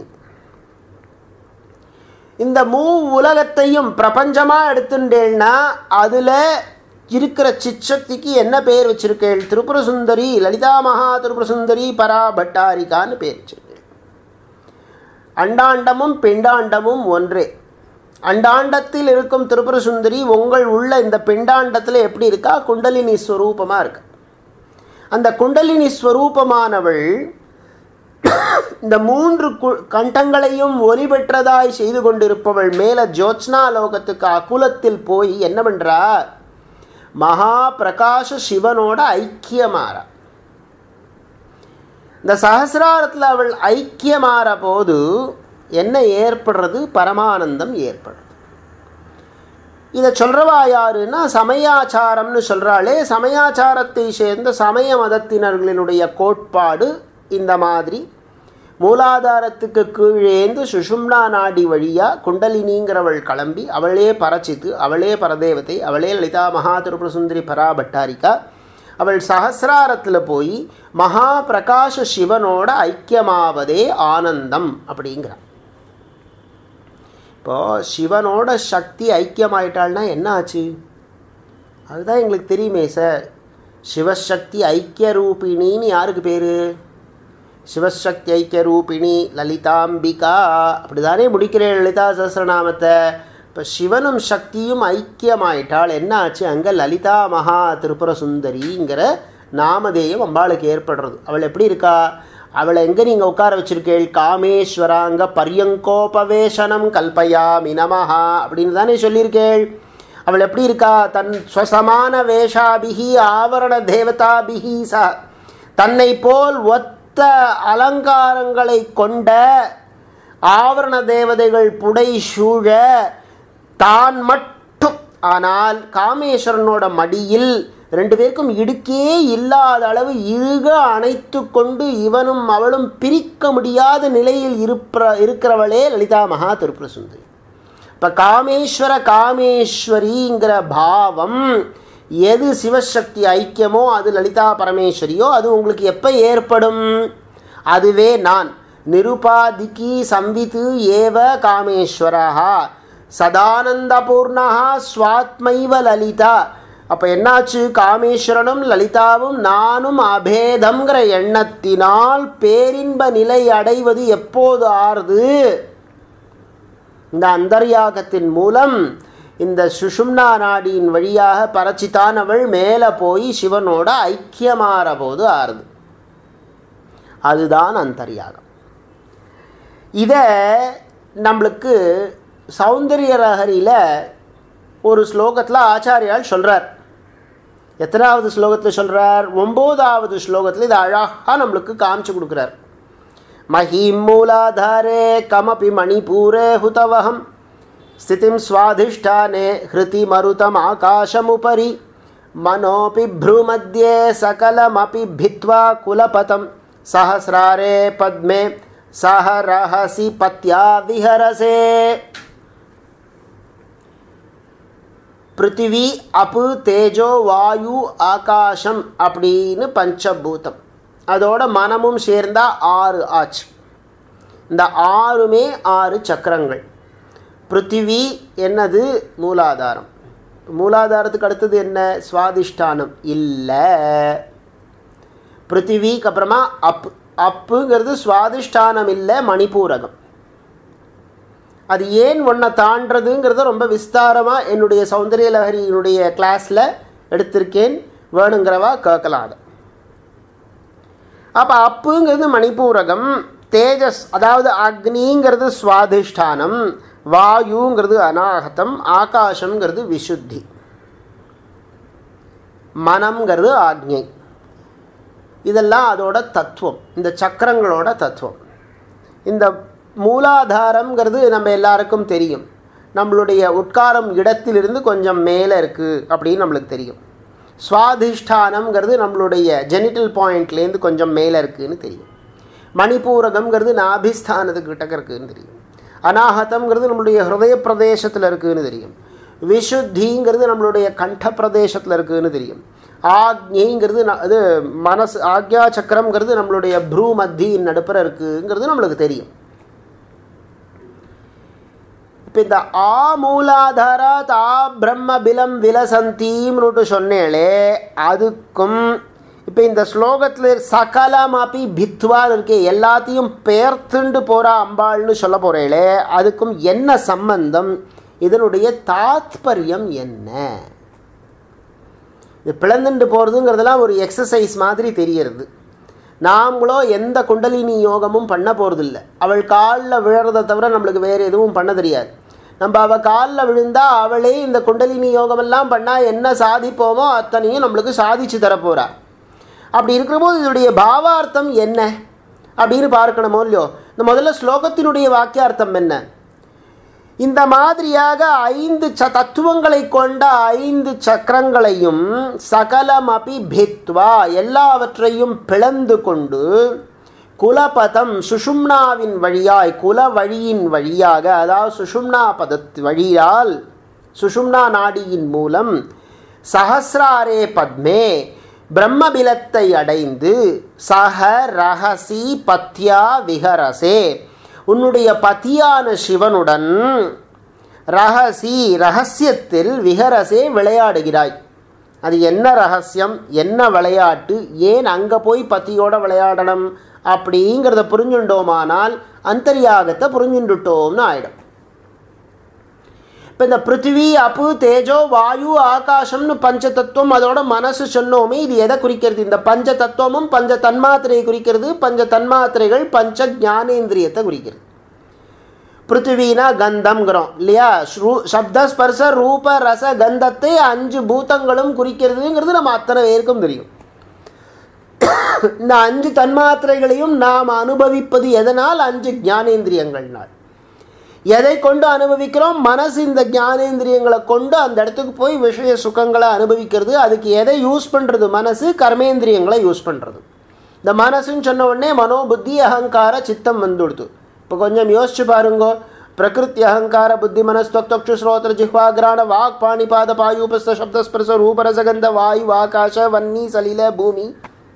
இந்த மூ உலகத்தையும் பிரபஞ்சமாக எடுத்துட்டேன்னா அதில் இருக்கிற சிச்சக்திக்கு என்ன பேர் வச்சிருக்கேள் திரிபுர சுந்தரி லலிதா மகா திரிபுர சுந்தரி பரா பட்டாரிகான்னு பேர் வச்சிருக்கேள் அண்டாண்டமும் பிண்டாண்டமும் ஒன்றே அண்டாண்டத்தில் இருக்கும் திரிபுர சுந்தரி உங்கள் உள்ள இந்த பிண்டாண்டத்தில் எப்படி இருக்கா குண்டலினி ஸ்வரூபமாக இருக்கு அந்த குண்டலினி ஸ்வரூபமானவள் இந்த மூன்று கண்டங்களையும் ஒலி பெற்றதாய் செய்து கொண்டிருப்பவள் மேல ஜோத்ஸ்னா லோகத்துக்கு அகுலத்தில் போய் என்ன பண்றா மகா பிரகாஷ சிவனோட ஐக்கியமாறா இந்த சகசிராரத்தில் அவள் ஐக்கியமாற போது என்ன ஏற்படுறது பரமானந்தம் ஏற்படுறது இதை சொல்கிறவா யாருன்னா சமயாச்சாரம்னு சொல்கிறாளே சமயாச்சாரத்தை சேர்ந்த சமய மதத்தினர்களினுடைய கோட்பாடு இந்த மாதிரி மூலாதாரத்துக்கு கீழேந்து சுஷும்னா நாடி வழியாக குண்டலினிங்கிறவள் கிளம்பி அவளே பரச்சித்து அவளே பரதேவதை அவளே லலிதா மகா திருப்புர சுந்தரி பராபட்டாரிகா அவள் சஹசிராரத்தில் போய் மகா பிரகாஷ சிவனோட ஐக்கியமாவதே ஆனந்தம் அப்படிங்கிறான் இப்போது சிவனோட சக்தி ஐக்கியமாயிட்டாள்னா என்ன ஆச்சு அதுதான் எங்களுக்கு தெரியுமே சார் சிவசக்தி ஐக்கிய ரூபிணின்னு யாருக்கு பேர் சிவசக்தி ஐக்கிய ரூபிணி லலிதாம்பிகா அப்படி தானே முடிக்கிறேன் லலிதா சஹசிரநாமத்தை இப்போ சிவனும் சக்தியும் ஐக்கியமாயிட்டால் என்ன ஆச்சு அங்கே லலிதா மகா திரிபுர சுந்தரிங்கிற நாமதேயம் அம்பாளுக்கு ஏற்படுறது அவள் எப்படி இருக்கா அவளை எங்கே நீங்கள் உட்கார வச்சிருக்கேள் காமேஸ்வராங்க பரியங்கோபவேஷனம் கல்பயாமி நமஹா அப்படின்னு தானே சொல்லியிருக்கேள் அவள் எப்படி இருக்கா தன் ஸ்வசமான வேஷாபிகி ஆவரண தேவதாபிகி ச தன்னை போல் ஒத்த அலங்காரங்களை கொண்ட ஆவரண தேவதைகள் புடை சூழ தான் மட்டும் ஆனால் காமேஸ்வரனோட மடியில் ரெண்டு பேருக்கும் இடுக்கே இல்லாத அளவு இறுக அணைத்து கொண்டு இவனும் அவளும் பிரிக்க முடியாத நிலையில் இருப்ப இருக்கிறவளே லலிதா மகா திருப்புர சுந்தரி இப்போ காமேஸ்வர காமேஸ்வரிங்கிற பாவம் எது சிவசக்தி ஐக்கியமோ அது லலிதா பரமேஸ்வரியோ அது உங்களுக்கு எப்போ ஏற்படும் அதுவே நான் நிருபாதிக்கி சம்வித்து ஏவ காமேஸ்வரா சதானந்தபூர்ணா ஸ்வாத்மைவ லலிதா அப்போ என்னாச்சு காமேஸ்வரனும் லலிதாவும் நானும் அபேதம்ங்கிற எண்ணத்தினால் பேரின்ப நிலை அடைவது எப்போது ஆறுது இந்த அந்தர்யாகத்தின் மூலம் இந்த சுஷும்னா நாடியின் வழியாக பரச்சித்தானவள் மேலே போய் சிவனோட ஐக்கியமாற போது ஆறுது அதுதான் அந்தர்யாகம் இதை நம்மளுக்கு சௌந்தரிய ரகரியில் ஒரு ஸ்லோகத்தில் ஆச்சாரியால் சொல்கிறார் எத்தனாவது ஸ்லோகத்தில் சொல்கிறார் ஒம்போதாவது ஸ்லோகத்தில் இதை அழகாக நம்மளுக்கு காமிச்சு கொடுக்குறார் மஹீம் மூலாதாரே கமபி மணிபூரே ஹுதவகம் ஸ்திதிம் ஸ்வாதிஷ்டானே ஹிருதி மருதம் ஆகாஷமுபரி மனோபி भ्रूमध्ये सकलमपि भित्त्वा कुलपतं सहस्रारे पद्मे सह रहसि पत्या विहरसे பிருத்திவி அப்பு தேஜோ வாயு ஆகாசம் அப்படின்னு பஞ்சபூதம் அதோட மனமும் சேர்ந்தா ஆறு ஆச்சு இந்த ஆறுமே ஆறு சக்கரங்கள் பிருத்திவி என்னது மூலாதாரம் மூலாதாரத்துக்கு அடுத்தது என்ன சுவாதிஷ்டானம் இல்லை பிருத்திவிக்கு அப்புறமா அப்பு அப்புங்கிறது சுவாதிஷ்டானம் இல்லை மணிப்பூரகம் அது ஏன் ஒன்றை தாண்டதுங்கிறத ரொம்ப விஸ்தாரமாக என்னுடைய சௌந்தரிய லஹரியினுடைய கிளாஸில் எடுத்திருக்கேன் வேணுங்கிறவா கேட்கலாம் அதை அப்போ அப்புங்கிறது மணிப்பூரகம் தேஜஸ் அதாவது அக்னிங்கிறது சுவாதிஷ்டானம் வாயுங்கிறது அநாகதம் ஆகாசங்கிறது விசுத்தி மனம்ங்கிறது ஆக்ஞை இதெல்லாம் அதோட தத்துவம் இந்த சக்கரங்களோட தத்துவம் இந்த மூலாதாரம்ங்கிறது நம்ம எல்லாருக்கும் தெரியும் நம்மளுடைய உட்காரம் இடத்திலிருந்து கொஞ்சம் மேலே இருக்குது அப்படின்னு நம்மளுக்கு தெரியும் சுவாதிஷ்டானம்ங்கிறது நம்மளுடைய ஜெனிட்டல் பாயிண்ட்லேருந்து கொஞ்சம் மேலே இருக்குதுன்னு தெரியும் மணிப்பூரகம்ங்கிறது நாபிஸ்தானத்துக்கு கிட்டக்க இருக்குதுன்னு தெரியும் அநாகதம்ங்கிறது நம்மளுடைய ஹிருதய பிரதேசத்தில் இருக்குதுன்னு தெரியும் விஷுத்திங்கிறது நம்மளுடைய கண்ட பிரதேசத்தில் இருக்குதுன்னு தெரியும் ஆக்ஞைங்கிறது அது மனசு ஆக்யா சக்கரம்ங்கிறது நம்மளுடைய ப்ரூ மத்தியின் நடுப்புற இருக்குங்கிறது நம்மளுக்கு தெரியும் இப்போ இந்த ஆ மூலாதாரா தா பிரம்ம பிலம் விலசந்தீம்னுட்டு சொன்னேளே அதுக்கும் இப்போ இந்த ஸ்லோகத்தில் சகலமாப்பி பித்வான்னு இருக்கே எல்லாத்தையும் பெயர்த்துண்டு போகிறா அம்பாள்னு சொல்ல போகிறேளே அதுக்கும் என்ன சம்பந்தம் இதனுடைய தாத்பரியம் என்ன இது பிளந்துண்டு போகிறதுங்கிறதெல்லாம் ஒரு எக்ஸசைஸ் மாதிரி தெரியறது நாமளோ எந்த குண்டலினி யோகமும் பண்ண போகிறதில்ல அவள் காலில் விழுறதை தவிர நம்மளுக்கு வேறு எதுவும் பண்ண தெரியாது நம்ம அவள் காலில் விழுந்தால் அவளே இந்த குண்டலினி யோகமெல்லாம் பண்ணால் என்ன சாதிப்போமோ அத்தனையும் நம்மளுக்கு சாதிச்சு தரப்போகிறா அப்படி இருக்கிறபோது இதனுடைய பாவார்த்தம் என்ன அப்படின்னு பார்க்கணுமோ இல்லையோ இந்த முதல்ல ஸ்லோகத்தினுடைய வாக்கியார்த்தம் என்ன இந்த மாதிரியாக ஐந்து ச தத்துவங்களை கொண்ட ஐந்து சக்கரங்களையும் சகலம் அபி பித்வா எல்லாவற்றையும் பிளந்து கொண்டு குலபதம் சுஷும்னாவின் வழியாய் குல வழியின் வழியாக அதாவது சுஷும்னா பதத் வழியால் சுஷும்னா நாடியின் மூலம் சஹசிராரே பத்மே பிரம்மபிலத்தை அடைந்து சக ரகசி பத்யா விஹரசே உன்னுடைய பத்தியான சிவனுடன் ரகசி ரகசியத்தில் விஹரசே விளையாடுகிறாய் அது என்ன ரகசியம் என்ன விளையாட்டு ஏன் அங்கே போய் பத்தியோட விளையாடணும் அப்படிங்கிறத புரிஞ்சுட்டோமானால் அந்தரியாகத்தை புரிஞ்சுட்டுட்டோம்னு ஆயிடும் இப்போ இந்த பிருத்திவி அப்பு தேஜோ வாயு ஆகாசம்னு பஞ்ச தத்துவம் அதோட மனசு சொன்னோமே இது எதை குறிக்கிறது இந்த பஞ்ச தத்துவமும் பஞ்ச தன்மாத்திரையை குறிக்கிறது பஞ்ச தன்மாத்திரைகள் பஞ்ச ஞானேந்திரியத்தை குறிக்கிறது பிருத்திவினா கந்தம்ங்கிறோம் இல்லையா ஸ்ரூ சப்த ஸ்பர்ச ரூப ரச கந்தத்தை அஞ்சு பூதங்களும் குறிக்கிறதுங்கிறது நம்ம அத்தனை பேருக்கும் தெரியும் இந்த அஞ்சு தன்மாத்திரைகளையும் நாம் அனுபவிப்பது எதனால் அஞ்சு ஞானேந்திரியங்கள்னால் எதை கொண்டு அனுபவிக்கிறோம் மனசு இந்த ஞானேந்திரியங்களை கொண்டு அந்த இடத்துக்கு போய் விஷய சுகங்களை அனுபவிக்கிறது அதுக்கு எதை யூஸ் பண்ணுறது மனசு கர்மேந்திரியங்களை யூஸ் பண்ணுறது இந்த மனசுன்னு சொன்ன உடனே மனோ புத்தி அகங்கார சித்தம் வந்துடுது இப்போ கொஞ்சம் யோசிச்சு பாருங்கோ பிரகிருத்தி அகங்கார புத்தி மனஸ்தொக்தொக்ஷு ஸ்ரோத்திர ஜிஹ்வாகிராண வாக் பாணிபாத பாயுபஸ்த சப்தஸ்பர்ச ரூபரசகந்த வாயு ஆகாஷ வன்னி சலில பூமி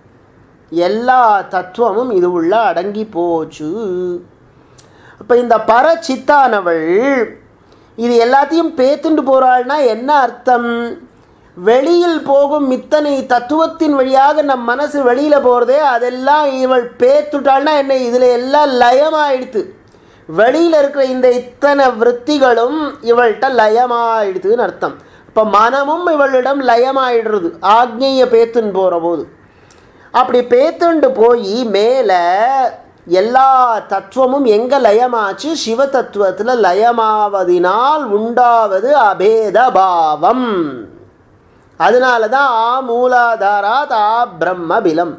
எல்லா தத்துவமும் இது உள்ள அடங்கி போச்சு இப்போ இந்த பரச்சித்தானவள் இது எல்லாத்தையும் பேத்துண்டு போகிறாள்னா என்ன அர்த்தம் வெளியில் போகும் இத்தனை தத்துவத்தின் வழியாக நம் மனசு வெளியில் போகிறதே அதெல்லாம் இவள் பேத்துட்டாள்னா என்ன இதில் எல்லாம் லயமாயிடுத்து வெளியில் இருக்கிற இந்த இத்தனை விற்த்திகளும் இவள்கிட்ட லயமாயிடுதுன்னு அர்த்தம் இப்போ மனமும் இவளிடம் லயமாயிடுறது ஆக்ஞையை பேத்துன்னு போகிற போது அப்படி பேத்துண்டு போய் மேலே எல்லா தத்துவமும் எங்கே லயமாச்சு சிவ தத்துவத்தில் லயமாவதினால் உண்டாவது அபேத பாவம் அதனால தான் ஆ மூலாதாரா தா பிரம்ம பிலம்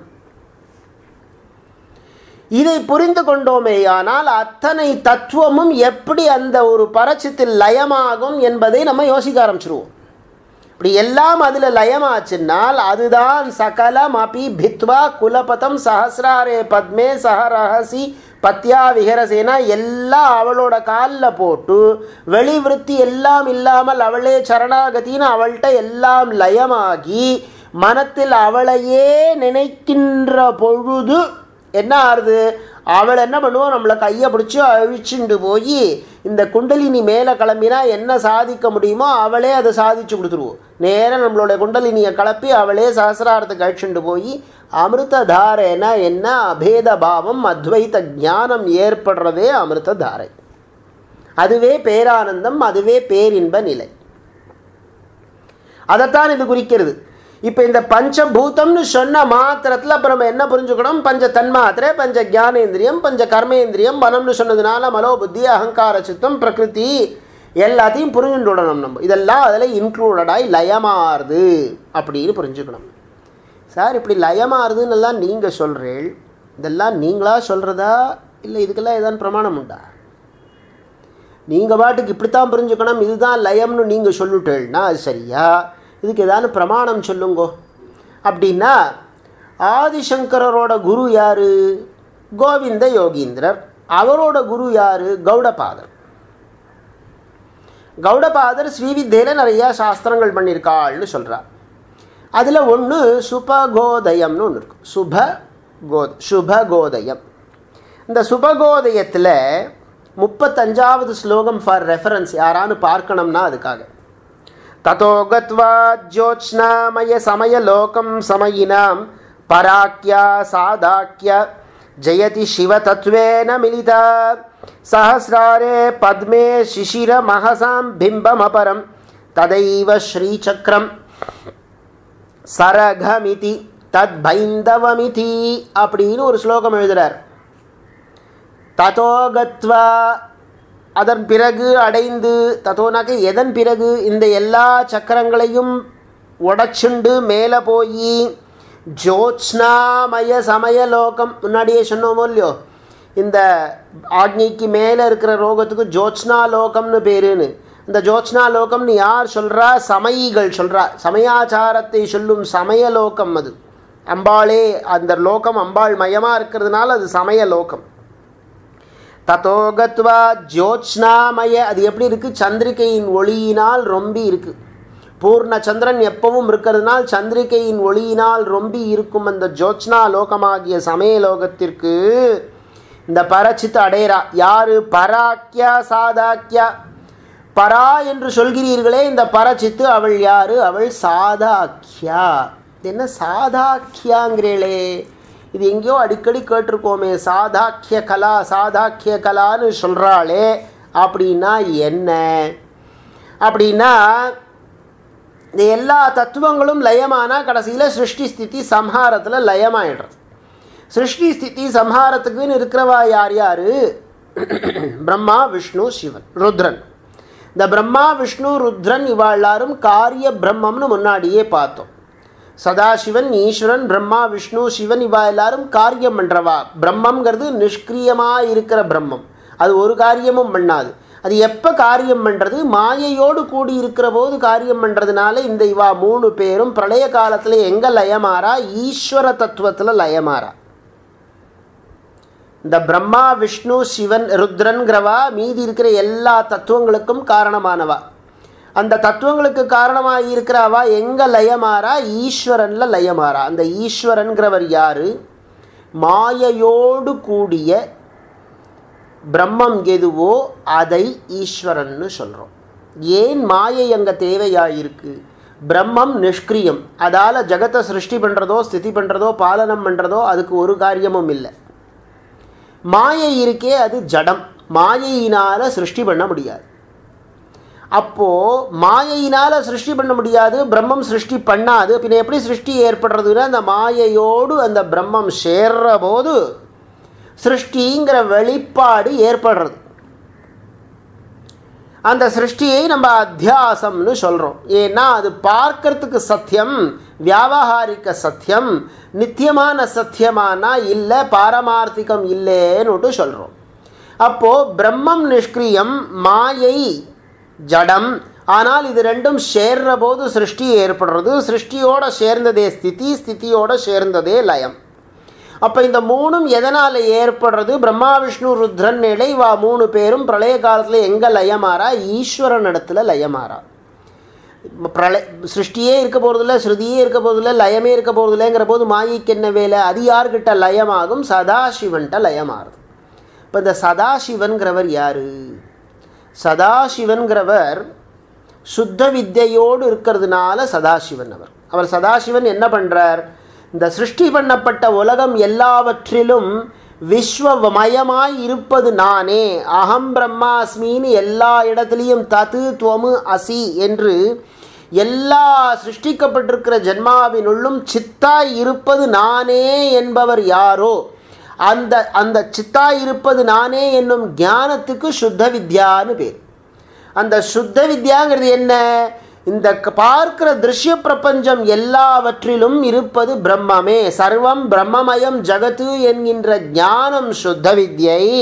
இதை புரிந்து கொண்டோமேயானால் அத்தனை தத்துவமும் எப்படி அந்த ஒரு பரட்சத்தில் லயமாகும் என்பதை நம்ம யோசிக்க ஆரம்பிச்சிருவோம் இப்படி எல்லாம் அதில் லயமாச்சுன்னால் அதுதான் சகலம் அபி பித்வா குலபதம் சஹசிராரே பத்மே சஹ ரகசி பத்யா விஹரசேனா எல்லாம் அவளோட காலில் போட்டு வெளிவிருத்தி எல்லாம் இல்லாமல் அவளே சரணாகத்தின்னு அவள்கிட்ட எல்லாம் லயமாகி மனத்தில் அவளையே நினைக்கின்ற பொழுது என்ன ஆறுது அவள் என்ன பண்ணுவோம் நம்மளை கையை பிடிச்சி அழிச்சுண்டு போய் இந்த குண்டலினி மேலே கிளம்பினா என்ன சாதிக்க முடியுமோ அவளே அதை சாதிச்சு கொடுத்துருவோம் நேராக நம்மளோட குண்டலினியை கிளப்பி அவளே சஹசிராரத்துக்கு அழிச்சுண்டு போய் அமிர்த தாரைனா என்ன அபேத பாவம் அத்வைத ஞானம் ஏற்படுறதே அமிர்த தாரை அதுவே பேரானந்தம் அதுவே பேரின்ப நிலை அதைத்தான் இது குறிக்கிறது இப்போ இந்த பஞ்சபூதம்னு சொன்ன மாத்திரத்தில் அப்போ நம்ம என்ன புரிஞ்சுக்கணும் பஞ்ச தன்மாத்திரை பஞ்ச ஜானேந்திரியம் பஞ்ச கர்மேந்திரியம் மனம்னு சொன்னதுனால மனோ புத்தி அகங்கார சித்தம் பிரகிருதி எல்லாத்தையும் புரிஞ்சுட்டு விடணும் நம்ம இதெல்லாம் அதில் இன்க்ளூடடாய் லயமாறுது அப்படின்னு புரிஞ்சுக்கணும் சார் இப்படி லயமாறுதுன்னு எல்லாம் நீங்கள் சொல்கிறீள் இதெல்லாம் நீங்களா சொல்கிறதா இல்லை இதுக்கெல்லாம் ஏதாவது பிரமாணம் உண்டா நீங்கள் பாட்டுக்கு இப்படித்தான் புரிஞ்சுக்கணும் இதுதான் லயம்னு நீங்கள் சொல்லிட்டேன்னா அது சரியா இதுக்கு ஏதாவது பிரமாணம் சொல்லுங்கோ அப்படின்னா ஆதிசங்கரரோட குரு யார் கோவிந்த யோகீந்திரர் அவரோட குரு யார் கௌடபாதர் கௌடபாதர் ஸ்ரீவித்யில நிறையா சாஸ்திரங்கள் பண்ணியிருக்காள்னு சொல்கிறார் அதில் ஒன்று சுபகோதயம்னு ஒன்று இருக்கு சுப கோ சுபகோதயம் இந்த சுபகோதயத்தில் முப்பத்தஞ்சாவது ஸ்லோகம் ஃபார் ரெஃபரன்ஸ் யாரான்னு பார்க்கணும்னா அதுக்காக ததோ கத்வா ஜோத்ஸ்னாமய சமயலோகம் சமயினாம் பராக்கியா சாதாக்கிய ஜெயதி சிவதத்வேன மிலிதா சஹசிராரே பத்மே சிசிர மகசாம் பிம்பமபரம் ததைவ ஸ்ரீசக்கரம் சரகமிதி தத் பைந்தவமிதி அப்படின்னு ஒரு ஸ்லோகம் எழுதுறார் ததோகத்வா அதன் பிறகு அடைந்து தத்தோனாக்க எதன் பிறகு இந்த எல்லா சக்கரங்களையும் உடச்சுண்டு மேலே போய் ஜோத்ஸ்னாமய சமயலோகம் முன்னாடியே சொன்னோமோ இல்லையோ இந்த ஆக்னிக்கு மேலே இருக்கிற ரோகத்துக்கு ஜோத்ஸ்னா லோகம்னு பேருன்னு இந்த ஜோத்ஸ்னா லோகம்னு யார் சொல்கிறா சமயிகள் சொல்கிறா சமயாச்சாரத்தை சொல்லும் சமயலோகம் அது அம்பாளே அந்த லோகம் அம்பாள் மயமாக இருக்கிறதுனால அது சமயலோகம் தத்தோகத்வா ஜோத்ஸ்னாமய அது எப்படி இருக்குது சந்திரிகையின் ஒளியினால் ரொம்பி இருக்குது பூர்ண சந்திரன் எப்பவும் இருக்கிறதுனால் சந்திரிகையின் ஒளியினால் ரொம்பி இருக்கும் அந்த ஜோத்ஸ்னா லோகமாகிய சமய லோகத்திற்கு இந்த பரச்சித்து அடையிறா யாரு பராக்கியா சாதாக்கியா பரா என்று சொல்கிறீர்களே இந்த பரச்சித்து அவள் யாரு அவள் சாதாக்கியா என்ன சாதாக்கியாங்கிறீளே இது எங்கேயோ அடிக்கடி கேட்டிருக்கோமே சாதாக்கிய கலா சாதாக்கிய கலான்னு சொல்கிறாளே அப்படின்னா என்ன அப்படின்னா இந்த எல்லா தத்துவங்களும் லயமானால் கடைசியில் சிருஷ்டி ஸ்திதி சம்ஹாரத்தில் லயமாயிடுறது சிருஷ்டி ஸ்திதி சம்ஹாரத்துக்குன்னு இருக்கிறவா யார் யார் பிரம்மா விஷ்ணு சிவன் ருத்ரன் இந்த பிரம்மா விஷ்ணு ருத்ரன் இவா எல்லாரும் காரிய பிரம்மம்னு முன்னாடியே பார்த்தோம் சதாசிவன் ஈஸ்வரன் பிரம்மா விஷ்ணு சிவன் இவா எல்லாரும் காரியம் பண்ணுறவா பிரம்மங்கிறது நிஷ்கிரியமாக இருக்கிற பிரம்மம் அது ஒரு காரியமும் பண்ணாது அது எப்போ காரியம் பண்ணுறது மாயையோடு கூடி இருக்கிற போது காரியம் பண்ணுறதுனால இந்த இவா மூணு பேரும் பிரளய காலத்தில் எங்கே லயமாறா ஈஸ்வர தத்துவத்தில் லயமாறா இந்த பிரம்மா விஷ்ணு சிவன் ருத்ரன்கிறவா மீதி இருக்கிற எல்லா தத்துவங்களுக்கும் காரணமானவா அந்த தத்துவங்களுக்கு காரணமாக இருக்கிறவா எங்கே லயமாறா ஈஸ்வரனில் லயமாறா அந்த ஈஸ்வரன்கிறவர் யார் மாயையோடு கூடிய பிரம்மம் எதுவோ அதை ஈஸ்வரன்னு சொல்கிறோம் ஏன் மாயை அங்கே தேவையாயிருக்கு பிரம்மம் நிஷ்கிரியம் அதால் ஜகத்தை சிருஷ்டி பண்ணுறதோ ஸ்திதி பண்ணுறதோ பாலனம் பண்ணுறதோ அதுக்கு ஒரு காரியமும் இல்லை மாயை இருக்கே அது ஜடம் மாயையினால் சிருஷ்டி பண்ண முடியாது அப்போது மாயையினால் சிருஷ்டி பண்ண முடியாது பிரம்மம் சிருஷ்டி பண்ணாது பின்ன எப்படி சிருஷ்டி ஏற்படுறதுன்னா அந்த மாயையோடு அந்த பிரம்மம் சேர்ற போது சிருஷ்டிங்கிற வெளிப்பாடு ஏற்படுறது அந்த சிருஷ்டியை நம்ம அத்தியாசம்னு சொல்கிறோம் ஏன்னா அது பார்க்கறதுக்கு சத்தியம் வியாபகாரிக்க சத்தியம் நித்தியமான சத்தியமானா இல்லை பாரமார்த்திகம் இல்லைன்னு சொல்கிறோம் அப்போது பிரம்மம் நிஷ்கிரியம் மாயை ஜடம் ஆனால் இது ரெண்டும் சேர்ற போது சிருஷ்டி ஏற்படுறது சிருஷ்டியோட சேர்ந்ததே ஸ்திதி ஸ்திதியோட சேர்ந்ததே லயம் அப்போ இந்த மூணும் எதனால் ஏற்படுறது பிரம்மா விஷ்ணு ருத்ரன் நிலை வா மூணு பேரும் பிரளய காலத்தில் எங்கே லயமாறா ஈஸ்வரன் இடத்துல லயமாறா பிரளய சிருஷ்டியே இருக்க போகிறதில்ல ஸ்ருதியே இருக்க போகிறதில்ல லயமே இருக்க போகிறதில்லங்கிற போது மாயிக்கு என்ன வேலை அது யார்கிட்ட லயமாகும் சதாசிவன்கிட்ட லயமாறுது இப்போ இந்த சதாசிவன்கிறவர் யார் சதாசிவன்கிறவர் சுத்த வித்தையோடு இருக்கிறதுனால சதாசிவன் அவர் அவர் சதாசிவன் என்ன பண்ணுறார் இந்த சிருஷ்டி பண்ணப்பட்ட உலகம் எல்லாவற்றிலும் விஸ்வமயமாய் இருப்பது நானே அகம் பிரம்மாஸ்மின்னு எல்லா இடத்துலையும் தத்து துவமு அசி என்று எல்லா சிருஷ்டிக்கப்பட்டிருக்கிற ஜென்மாவினுள்ளும் சித்தாய் இருப்பது நானே என்பவர் யாரோ அந்த அந்த சித்தாய் இருப்பது நானே என்னும் ஞானத்துக்கு சுத்த வித்யான்னு பேர் அந்த சுத்த வித்யாங்கிறது என்ன இந்த பார்க்கிற திருஷ்ய பிரபஞ்சம் எல்லாவற்றிலும் இருப்பது பிரம்மமே சர்வம் பிரம்மமயம் ஜகத்து என்கின்ற ஞானம் சுத்த வித்யை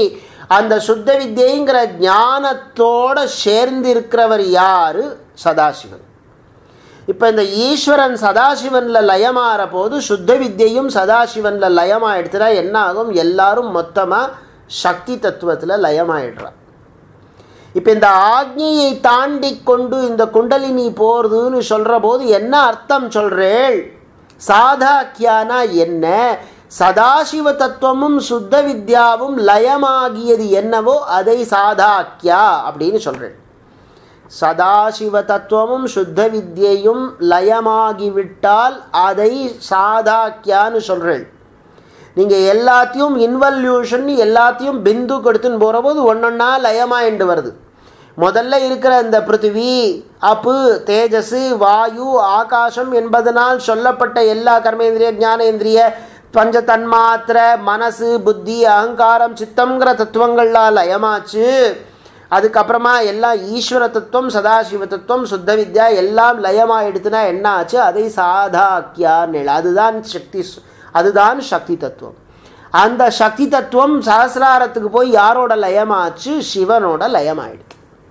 அந்த சுத்த வித்யைங்கிற ஞானத்தோட சேர்ந்து இருக்கிறவர் யாரு சதாசிவன் இப்போ இந்த ஈஸ்வரன் சதாசிவனில் லயமாகிற போது சுத்த வித்யையும் சதாசிவனில் லயமாயிடுச்சுனா என்ன ஆகும் எல்லாரும் மொத்தமாக சக்தி தத்துவத்தில் லயமாயிடுறான் இப்போ இந்த ஆக்ஞையை தாண்டி கொண்டு இந்த குண்டலினி போகிறதுன்னு சொல்கிற போது என்ன அர்த்தம் சொல்கிறேள் சாதாக்கியானா என்ன சதாசிவ தத்துவமும் சுத்த வித்யாவும் லயமாகியது என்னவோ அதை சாதாக்கியா அப்படின்னு சொல்கிறேன் சதாசிவ தத்துவமும் சுத்த வித்யையும் லயமாகிவிட்டால் அதை சாதாக்கியான்னு சொல்கிறேன் நீங்கள் எல்லாத்தையும் இன்வல்யூஷன் எல்லாத்தையும் பிந்து கொடுத்துன்னு போகிற போது ஒன்றொன்னா லயமாயிண்டு வருது முதல்ல இருக்கிற இந்த பிருத்திவி அப்பு தேஜஸ் வாயு ஆகாசம் என்பதனால் சொல்லப்பட்ட எல்லா கர்மேந்திரிய ஞானேந்திரிய பஞ்ச தன்மாத்திர மனசு புத்தி அகங்காரம் சித்தங்கிற தத்துவங்கள்லாம் லயமாச்சு அதுக்கப்புறமா எல்லாம் ஈஸ்வர தத்துவம் சதாசிவ தத்துவம் சுத்த வித்யா எல்லாம் லயமாயிடுத்துனா என்ன ஆச்சு அதை சாதாக்கியான்னு அதுதான் சக்தி அதுதான் சக்தி தத்துவம் அந்த சக்தி தத்துவம் சஹசிராரத்துக்கு போய் யாரோட லயமாச்சு சிவனோட லயமாயிடுது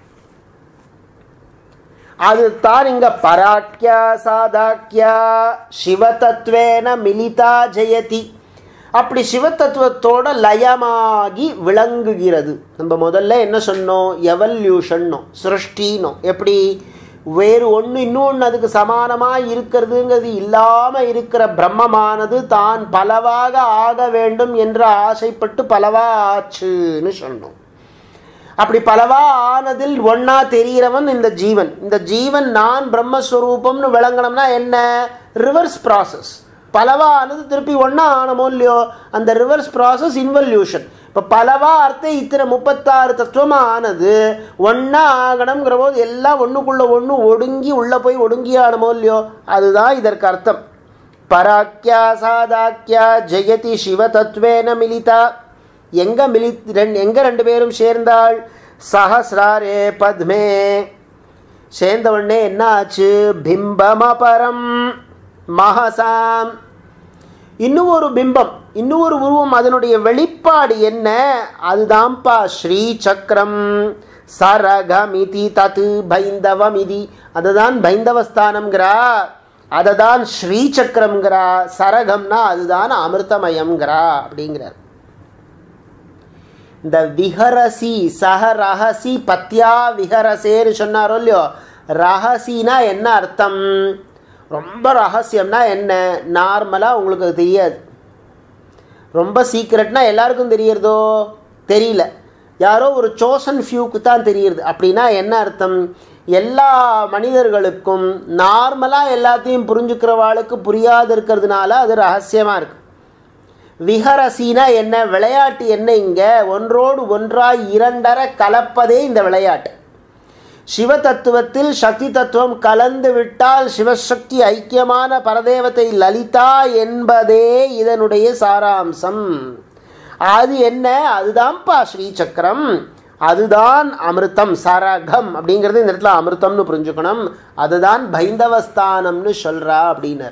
அது தான் இங்க பராக்கியா சாதாக்கியா சிவதத்துவேன மிலிதா ஜெயதி அப்படி சிவத்தத்துவத்தோட லயமாகி விளங்குகிறது நம்ம முதல்ல என்ன சொன்னோம் எவல்யூஷன்னோ சிருஷ்டினோ எப்படி வேறு ஒன்று இன்னொன்று அதுக்கு சமானமாக இருக்கிறதுங்கிறது இல்லாமல் இருக்கிற பிரம்மமானது தான் பலவாக ஆக வேண்டும் என்று ஆசைப்பட்டு பலவா ஆச்சுன்னு சொன்னோம் அப்படி பலவா ஆனதில் ஒன்னா தெரிகிறவன் இந்த ஜீவன் இந்த ஜீவன் நான் பிரம்மஸ்வரூபம்னு விளங்கணும்னா என்ன ரிவர்ஸ் ப்ராசஸ் பலவா ஆனது திருப்பி ஒன்றா ஆனமோ இல்லையோ அந்த ரிவர்ஸ் ப்ராசஸ் இன்வல்யூஷன் இப்போ பலவா அர்த்தம் இத்தனை முப்பத்தாறு தத்துவமாக ஆனது ஒன்றா ஆகணுங்கிற போது எல்லாம் ஒன்றுக்குள்ளே ஒன்று ஒடுங்கி உள்ளே போய் ஒடுங்கி ஆனமோ இல்லையோ அதுதான் இதற்கு அர்த்தம் பராக்கியா சாதாக்கியா ஜெயதி சிவ தத்துவேன மிலிதா எங்க மிலி ரெண்டு எங்க ரெண்டு பேரும் சேர்ந்தாள் சஹசிராரே பத்மே சேர்ந்த உடனே என்ன ஆச்சு பிம்பமபரம் மகசாம் இன்னும் ஒரு பிம்பம் இன்னும் ஒரு உருவம் அதனுடைய வெளிப்பாடு என்ன அதுதான்ப்பா ஸ்ரீ சக்கரம் சரகமிதி தத்து பைந்தவமிதி அதுதான் பைந்தவஸ்தானம்ங்கிறா அதை தான் ஸ்ரீ சக்கரம்ங்கிறா சரகம்னா அதுதான் அமிர்தமயம்ங்கிறா அப்படிங்கிறார் இந்த விஹரசி சஹ ரஹசி பத்யா விஹரசேன்னு சொன்னாரோ இல்லையோ ரஹசினா என்ன அர்த்தம் ரொம்ப ரகசியம்னா என்ன நார்மலாக உங்களுக்கு அது தெரியாது ரொம்ப சீக்ரெட்னா எல்லாருக்கும் தெரியறதோ தெரியல யாரோ ஒரு சோசன் ஃபியூக்கு தான் தெரியுது அப்படின்னா என்ன அர்த்தம் எல்லா மனிதர்களுக்கும் நார்மலாக எல்லாத்தையும் புரிஞ்சுக்கிறவாளுக்கு புரியாது இருக்கிறதுனால அது ரகசியமாக இருக்குது விஹரசினா என்ன விளையாட்டு என்ன இங்கே ஒன்றோடு ஒன்றாய் இரண்டர கலப்பதே இந்த விளையாட்டு சிவ தத்துவத்தில் சக்தி தத்துவம் கலந்து விட்டால் சிவசக்தி ஐக்கியமான பரதேவத்தை லலிதா என்பதே இதனுடைய சாராம்சம் அது என்ன அதுதான்ப்பா ஸ்ரீசக்கரம் அதுதான் அமிர்தம் சரகம் அப்படிங்கிறது இந்த இடத்துல அமிர்தம்னு புரிஞ்சுக்கணும் அதுதான் பைந்தவஸ்தானம்னு சொல்கிறா அப்படின்னார்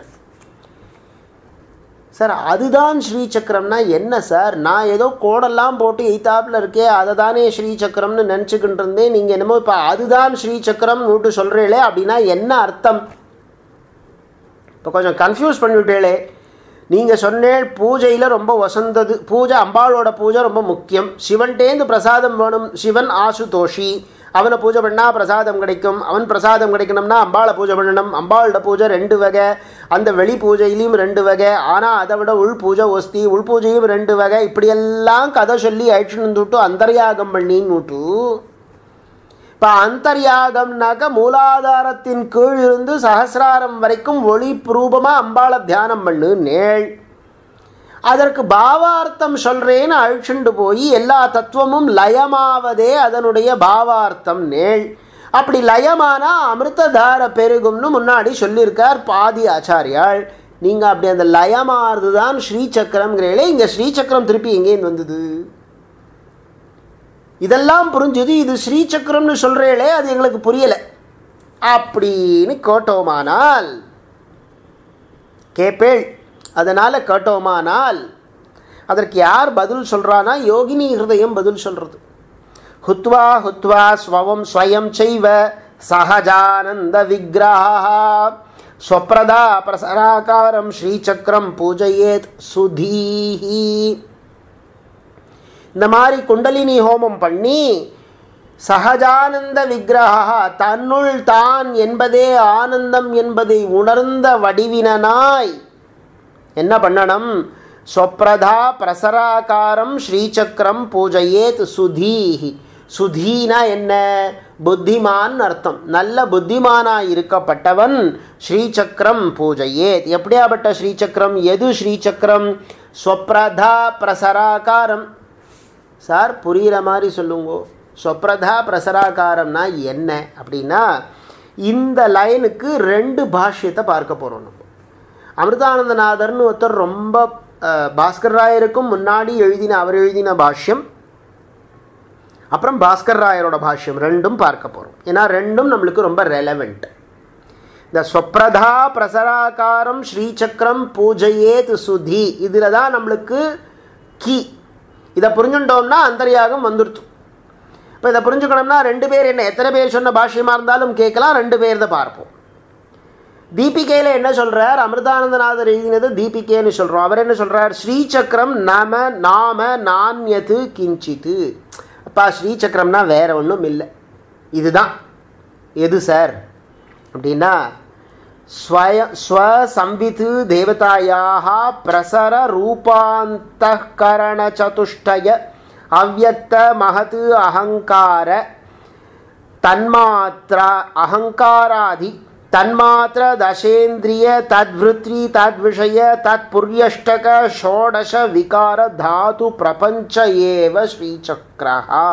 சார் அதுதான் ஸ்ரீசக்கரம்னா என்ன சார் நான் ஏதோ கோடெல்லாம் போட்டு எய்த்தாப்பில் இருக்கே அதை தானே ஸ்ரீசக்கரம்னு நினச்சிக்கிட்டு இருந்தேன் நீங்கள் என்னமோ இப்போ அதுதான் ஸ்ரீசக்கரம் நூட்டு சொல்கிறீங்களே அப்படின்னா என்ன அர்த்தம் இப்போ கொஞ்சம் கன்ஃபியூஸ் பண்ணிவிட்டேளே நீங்கள் சொன்னேன் பூஜையில் ரொம்ப வசந்தது பூஜை அம்பாளோட பூஜை ரொம்ப முக்கியம் சிவன்டேந்து பிரசாதம் வேணும் சிவன் ஆசுதோஷி அவனை பூஜை பண்ணால் பிரசாதம் கிடைக்கும் அவன் பிரசாதம் கிடைக்கணும்னா அம்பாளை பூஜை பண்ணணும் அம்பாளோட பூஜை ரெண்டு வகை அந்த வெளி பூஜையிலையும் ரெண்டு வகை ஆனால் அதை விட உள் பூஜை ஒஸ்தி உள் பூஜையும் ரெண்டு வகை இப்படியெல்லாம் கதை சொல்லி அழிச்சுன்னு விட்டு அந்தர்யாகம் பண்ணின்னு விட்டு இப்போ அந்தர்யாகம்னாக்க மூலாதாரத்தின் கீழ் இருந்து சகசிராரம் வரைக்கும் ஒளி ரூபமாக அம்பாளை தியானம் பண்ணு நேள் அதற்கு பாவார்த்தம் சொல்கிறேன்னு அழிச்சுண்டு போய் எல்லா தத்துவமும் லயமாவதே அதனுடைய பாவார்த்தம் நேள் அப்படி லயமானா அமிர்ததார பெருகும்னு முன்னாடி சொல்லியிருக்கார் பாதி ஆச்சாரியாள் நீங்கள் அப்படி அந்த லயமாறது தான் ஸ்ரீசக்கரம்ங்கிறீங்களே இங்கே ஸ்ரீசக்கரம் திருப்பி எங்கேருந்து வந்தது இதெல்லாம் புரிஞ்சுது இது ஸ்ரீசக்கரம்னு சொல்கிறீங்களே அது எங்களுக்கு புரியலை அப்படின்னு கேட்டோமானால் கேப்பேள் அதனால் கேட்டோமானால் அதற்கு யார் பதில் சொல்கிறான்னா யோகினி ஹிருதயம் பதில் சொல்கிறது ஹுத்வா ஹுத்வா ஸ்வவம் ஸ்வயம் செய்வ சகஜானந்த விக்கிரகா ஸ்வப்ரதா பிரசராகாரம் ஸ்ரீசக்கரம் பூஜையேத் சுதீஹி இந்த மாதிரி குண்டலினி ஹோமம் பண்ணி சகஜானந்த விக்கிரகா தன்னுள் தான் என்பதே ஆனந்தம் என்பதை உணர்ந்த வடிவினனாய் என்ன பண்ணணும் ஸ்வப்ரதா பிரசராகாரம் ஸ்ரீசக்கரம் பூஜையேத் சுதீஹி சுதீனா என்ன புத்திமான் அர்த்தம் நல்ல புத்திமானாய் இருக்கப்பட்டவன் ஸ்ரீசக்கரம் பூஜையேத் எப்படியாப்பட்ட ஸ்ரீசக்கரம் எது ஸ்ரீசக்கரம் ஸ்வப்ரதா பிரசராகாரம் சார் புரிகிற மாதிரி சொல்லுங்கோ ஸ்வப்ரதா பிரசராகாரம்னா என்ன அப்படின்னா இந்த லைனுக்கு ரெண்டு பாஷ்யத்தை பார்க்க போகிறோம் நம்ம அமிர்தானந்தநாதர்னு ஒருத்தர் ரொம்ப பாஸ்கர் ராயருக்கும் முன்னாடி எழுதின அவர் எழுதின பாஷ்யம் அப்புறம் பாஸ்கர் ராயரோட பாஷ்யம் ரெண்டும் பார்க்க போகிறோம் ஏன்னா ரெண்டும் நம்மளுக்கு ரொம்ப ரெலவெண்ட் இந்த ஸ்வப்ரதா பிரசராகாரம் ஸ்ரீசக்கரம் பூஜையேத் சுதி இதில் தான் நம்மளுக்கு கீ இதை புரிஞ்சுட்டோம்னா அந்தரியாகம் வந்துடுத்து இப்போ இதை புரிஞ்சுக்கணும்னா ரெண்டு பேர் என்ன எத்தனை பேர் சொன்ன பாஷ்யமாக இருந்தாலும் கேட்கலாம் ரெண்டு பேர் தான் பார்ப்போம் தீபிகையில் என்ன சொல்கிறார் அமிர்தானந்தநாதர் எழுதினது தீபிகேன்னு சொல்கிறோம் அவர் என்ன சொல்கிறார் ஸ்ரீசக்கரம் நம நாம நானியது கிஞ்சித்து அப்பா ஸ்ரீசக்கரம்னா வேற ஒன்றும் இல்லை இதுதான் எது சார் அப்படின்னா ஸ்வய ஸ்வசம்பித்து தேவதாயாக பிரசர ரூபாந்தகரண சதுஷ்டய அவ்வக்த மகத் அகங்கார தன்மாத்ரா அகங்காராதி தன்மாத்திர தசேந்திரிய தத்விருத்ரி தத்விஷய தத்புரியஷ்டக ஷோடச விகார தாது பிரபஞ்ச ஏவ ஸ்ரீசக்கரா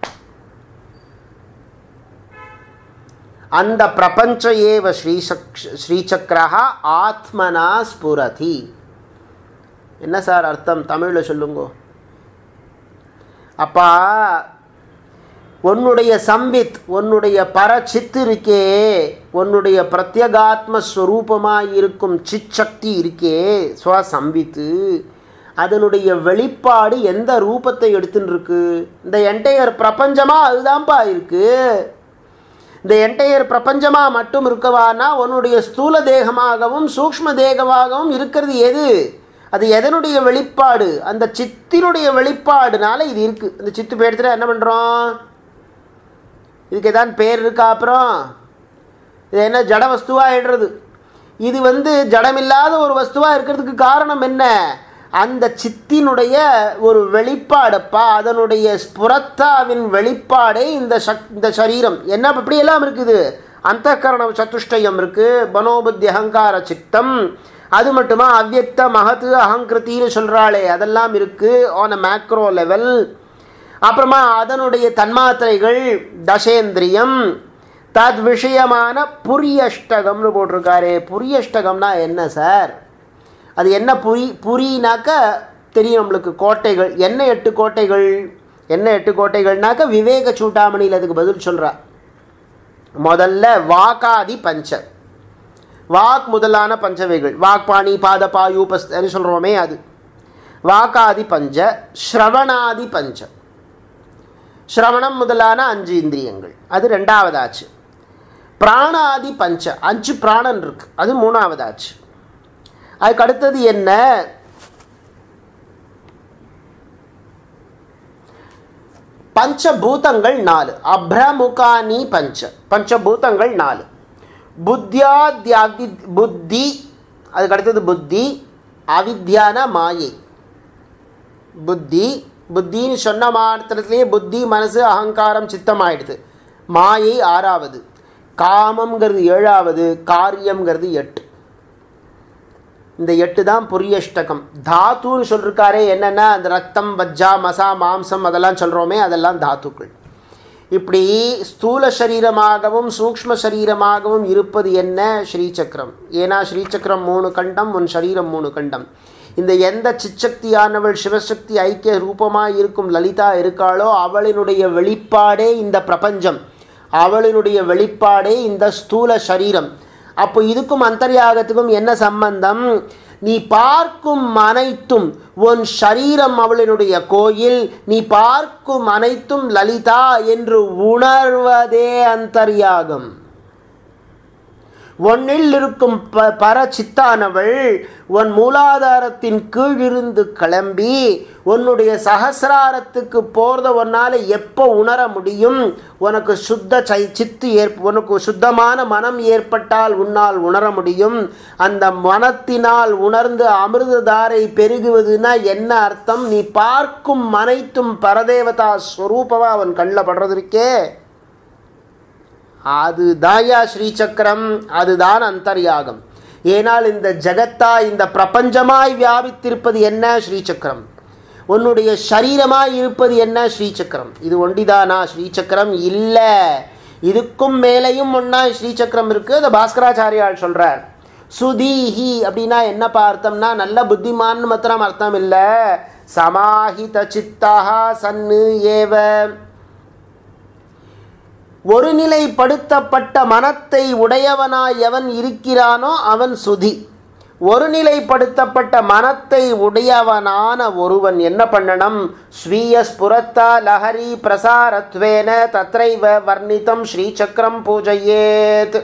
அந்த பிரபஞ்ச ஏவ ஸ்ரீசக் ஸ்ரீசக்கரா ஆத்மனா ஸ்புரதி என்ன சார் அர்த்தம் தமிழில் சொல்லுங்கோ அப்பா உன்னுடைய சம்பித் உன்னுடைய பரச்சித்து இருக்கே உன்னுடைய பிரத்யகாத்ம ஸ்வரூபமாக இருக்கும் சிச்சக்தி இருக்கே ஸ்வசம்பித்து அதனுடைய வெளிப்பாடு எந்த ரூபத்தை எடுத்துன்னு இருக்கு இந்த என்டையர் பிரபஞ்சமாக அதுதான்ப்பா இருக்குது இந்த என்டையர் பிரபஞ்சமாக மட்டும் இருக்கவானா உன்னுடைய ஸ்தூல தேகமாகவும் சூக்ம தேகமாகவும் இருக்கிறது எது அது எதனுடைய வெளிப்பாடு அந்த சித்தினுடைய வெளிப்பாடுனால இது இருக்குது அந்த சித்து பேர்த்துல என்ன பண்ணுறோம் இதுக்கு ஏதாவது பேர் இருக்கா அப்புறம் இது என்ன ஜட வஸ்துவாக ஆயிடுறது இது வந்து ஜடமில்லாத ஒரு வஸ்துவாக இருக்கிறதுக்கு காரணம் என்ன அந்த சித்தினுடைய ஒரு வெளிப்பாடப்பா அதனுடைய ஸ்புரத்தாவின் வெளிப்பாடே இந்த சக் இந்த சரீரம் என்ன இப்படியெல்லாம் இருக்குது அந்த கரண சத்துஷ்டயம் இருக்குது மனோபுத்தி அகங்கார சித்தம் அது மட்டுமா அவ்வக்த மகத்து அகங்கிருத்தின்னு சொல்கிறாளே அதெல்லாம் இருக்குது ஆன் அ மேக்ரோ லெவல் அப்புறமா அதனுடைய தன்மாத்திரைகள் தசேந்திரியம் தத் விஷயமான புரியஷ்டகம்னு போட்டிருக்காரு புரியஷ்டகம்னா என்ன சார் அது என்ன புரி புரினாக்க தெரியும் நம்மளுக்கு கோட்டைகள் என்ன எட்டு கோட்டைகள் என்ன எட்டு கோட்டைகள்னாக்க விவேக சூட்டாமணியில் அதுக்கு பதில் சொல்கிறா முதல்ல வாக்காதி பஞ்ச வாக் முதலான பஞ்சவைகள் வாக்பாணி பாத பாயு பஸ்ன்னு சொல்கிறோமே அது வாக்காதி பஞ்ச ஸ்ரவணாதி பஞ்ச ஸ்ரவணம் முதலான அஞ்சு இந்திரியங்கள் அது ரெண்டாவதாச்சு பிராணாதி பஞ்ச அஞ்சு பிராணன் இருக்கு அது மூணாவதாச்சு அதுக்கு அடுத்தது என்ன பஞ்சபூதங்கள் நாலு அப்ரமுகானி பஞ்ச பஞ்சபூதங்கள் நாலு புத்தியாத்யாவி புத்தி அதுக்கு அடுத்தது புத்தி அவித்யான மாயை புத்தி புத்தின்னு சொன்ன மாத்திரத்திலேயே புத்தி மனசு அகங்காரம் சித்தம் ஆயிடுது மாயை ஆறாவது காமம்ங்கிறது ஏழாவது காரியம்ங்கிறது எட்டு இந்த எட்டு தான் புரியஷ்டகம் தாத்துன்னு சொல்லிருக்காரே என்னென்னா அந்த ரத்தம் வஜ்ஜா மசா மாம்சம் அதெல்லாம் சொல்கிறோமே அதெல்லாம் தாத்துக்கள் இப்படி ஸ்தூல சரீரமாகவும் சூக்ம சரீரமாகவும் இருப்பது என்ன ஸ்ரீசக்கரம் ஏன்னா ஸ்ரீசக்கரம் மூணு கண்டம் உன் சரீரம் மூணு கண்டம் இந்த எந்த சிச்சக்தியானவள் சிவசக்தி ஐக்கிய ரூபமாக இருக்கும் லலிதா இருக்காளோ அவளினுடைய வெளிப்பாடே இந்த பிரபஞ்சம் அவளினுடைய வெளிப்பாடே இந்த ஸ்தூல சரீரம் அப்போ இதுக்கும் அந்தர்யாகத்துக்கும் என்ன சம்பந்தம் நீ பார்க்கும் அனைத்தும் உன் சரீரம் அவளினுடைய கோயில் நீ பார்க்கும் அனைத்தும் லலிதா என்று உணர்வதே அந்தர்யாகம் உன்னில் இருக்கும் ப பரச்சித்தானவள் உன் மூலாதாரத்தின் கீழிருந்து கிளம்பி உன்னுடைய சகசிராரத்துக்கு போகிறத உன்னால் எப்போ உணர முடியும் உனக்கு சுத்த சை சித்து ஏற் உனக்கு சுத்தமான மனம் ஏற்பட்டால் உன்னால் உணர முடியும் அந்த மனத்தினால் உணர்ந்து அமிர்ததாரை பெருகுவதுன்னா என்ன அர்த்தம் நீ பார்க்கும் அனைத்தும் பரதேவதா ஸ்வரூபவா அவன் கண்ணில் படுறது இருக்கே அதுதாயா ஸ்ரீசக்கரம் அதுதான் அந்தர்யாகம் ஏனால் இந்த ஜகத்தா இந்த பிரபஞ்சமாய் வியாபித்திருப்பது என்ன ஸ்ரீசக்கரம் உன்னுடைய சரீரமாய் இருப்பது என்ன ஸ்ரீசக்கரம் இது ஒண்டிதானா ஸ்ரீசக்கரம் இல்லை இதுக்கும் மேலேயும் ஒன்றா ஸ்ரீசக்கரம் இருக்குது அதை பாஸ்கராச்சாரியால் சொல்கிறார் சுதீஹி அப்படின்னா என்ன பார்த்தோம்னா நல்ல புத்திமான்னு மாத்திரம் அர்த்தம் இல்லை சமாஹித சித்தாக சன்னு ஏவ ஒருநிலைப்படுத்தப்பட்ட மனத்தை உடையவனாய் எவன் இருக்கிறானோ அவன் சுதி ஒருநிலைப்படுத்தப்பட்ட மனத்தை உடையவனான ஒருவன் என்ன பண்ணணும் ஸ்வீய ஸ்புரத்தா லஹரி பிரசாரத்வேன தத்ரைவ வர்ணிதம் ஸ்ரீசக்கரம் பூஜையேத்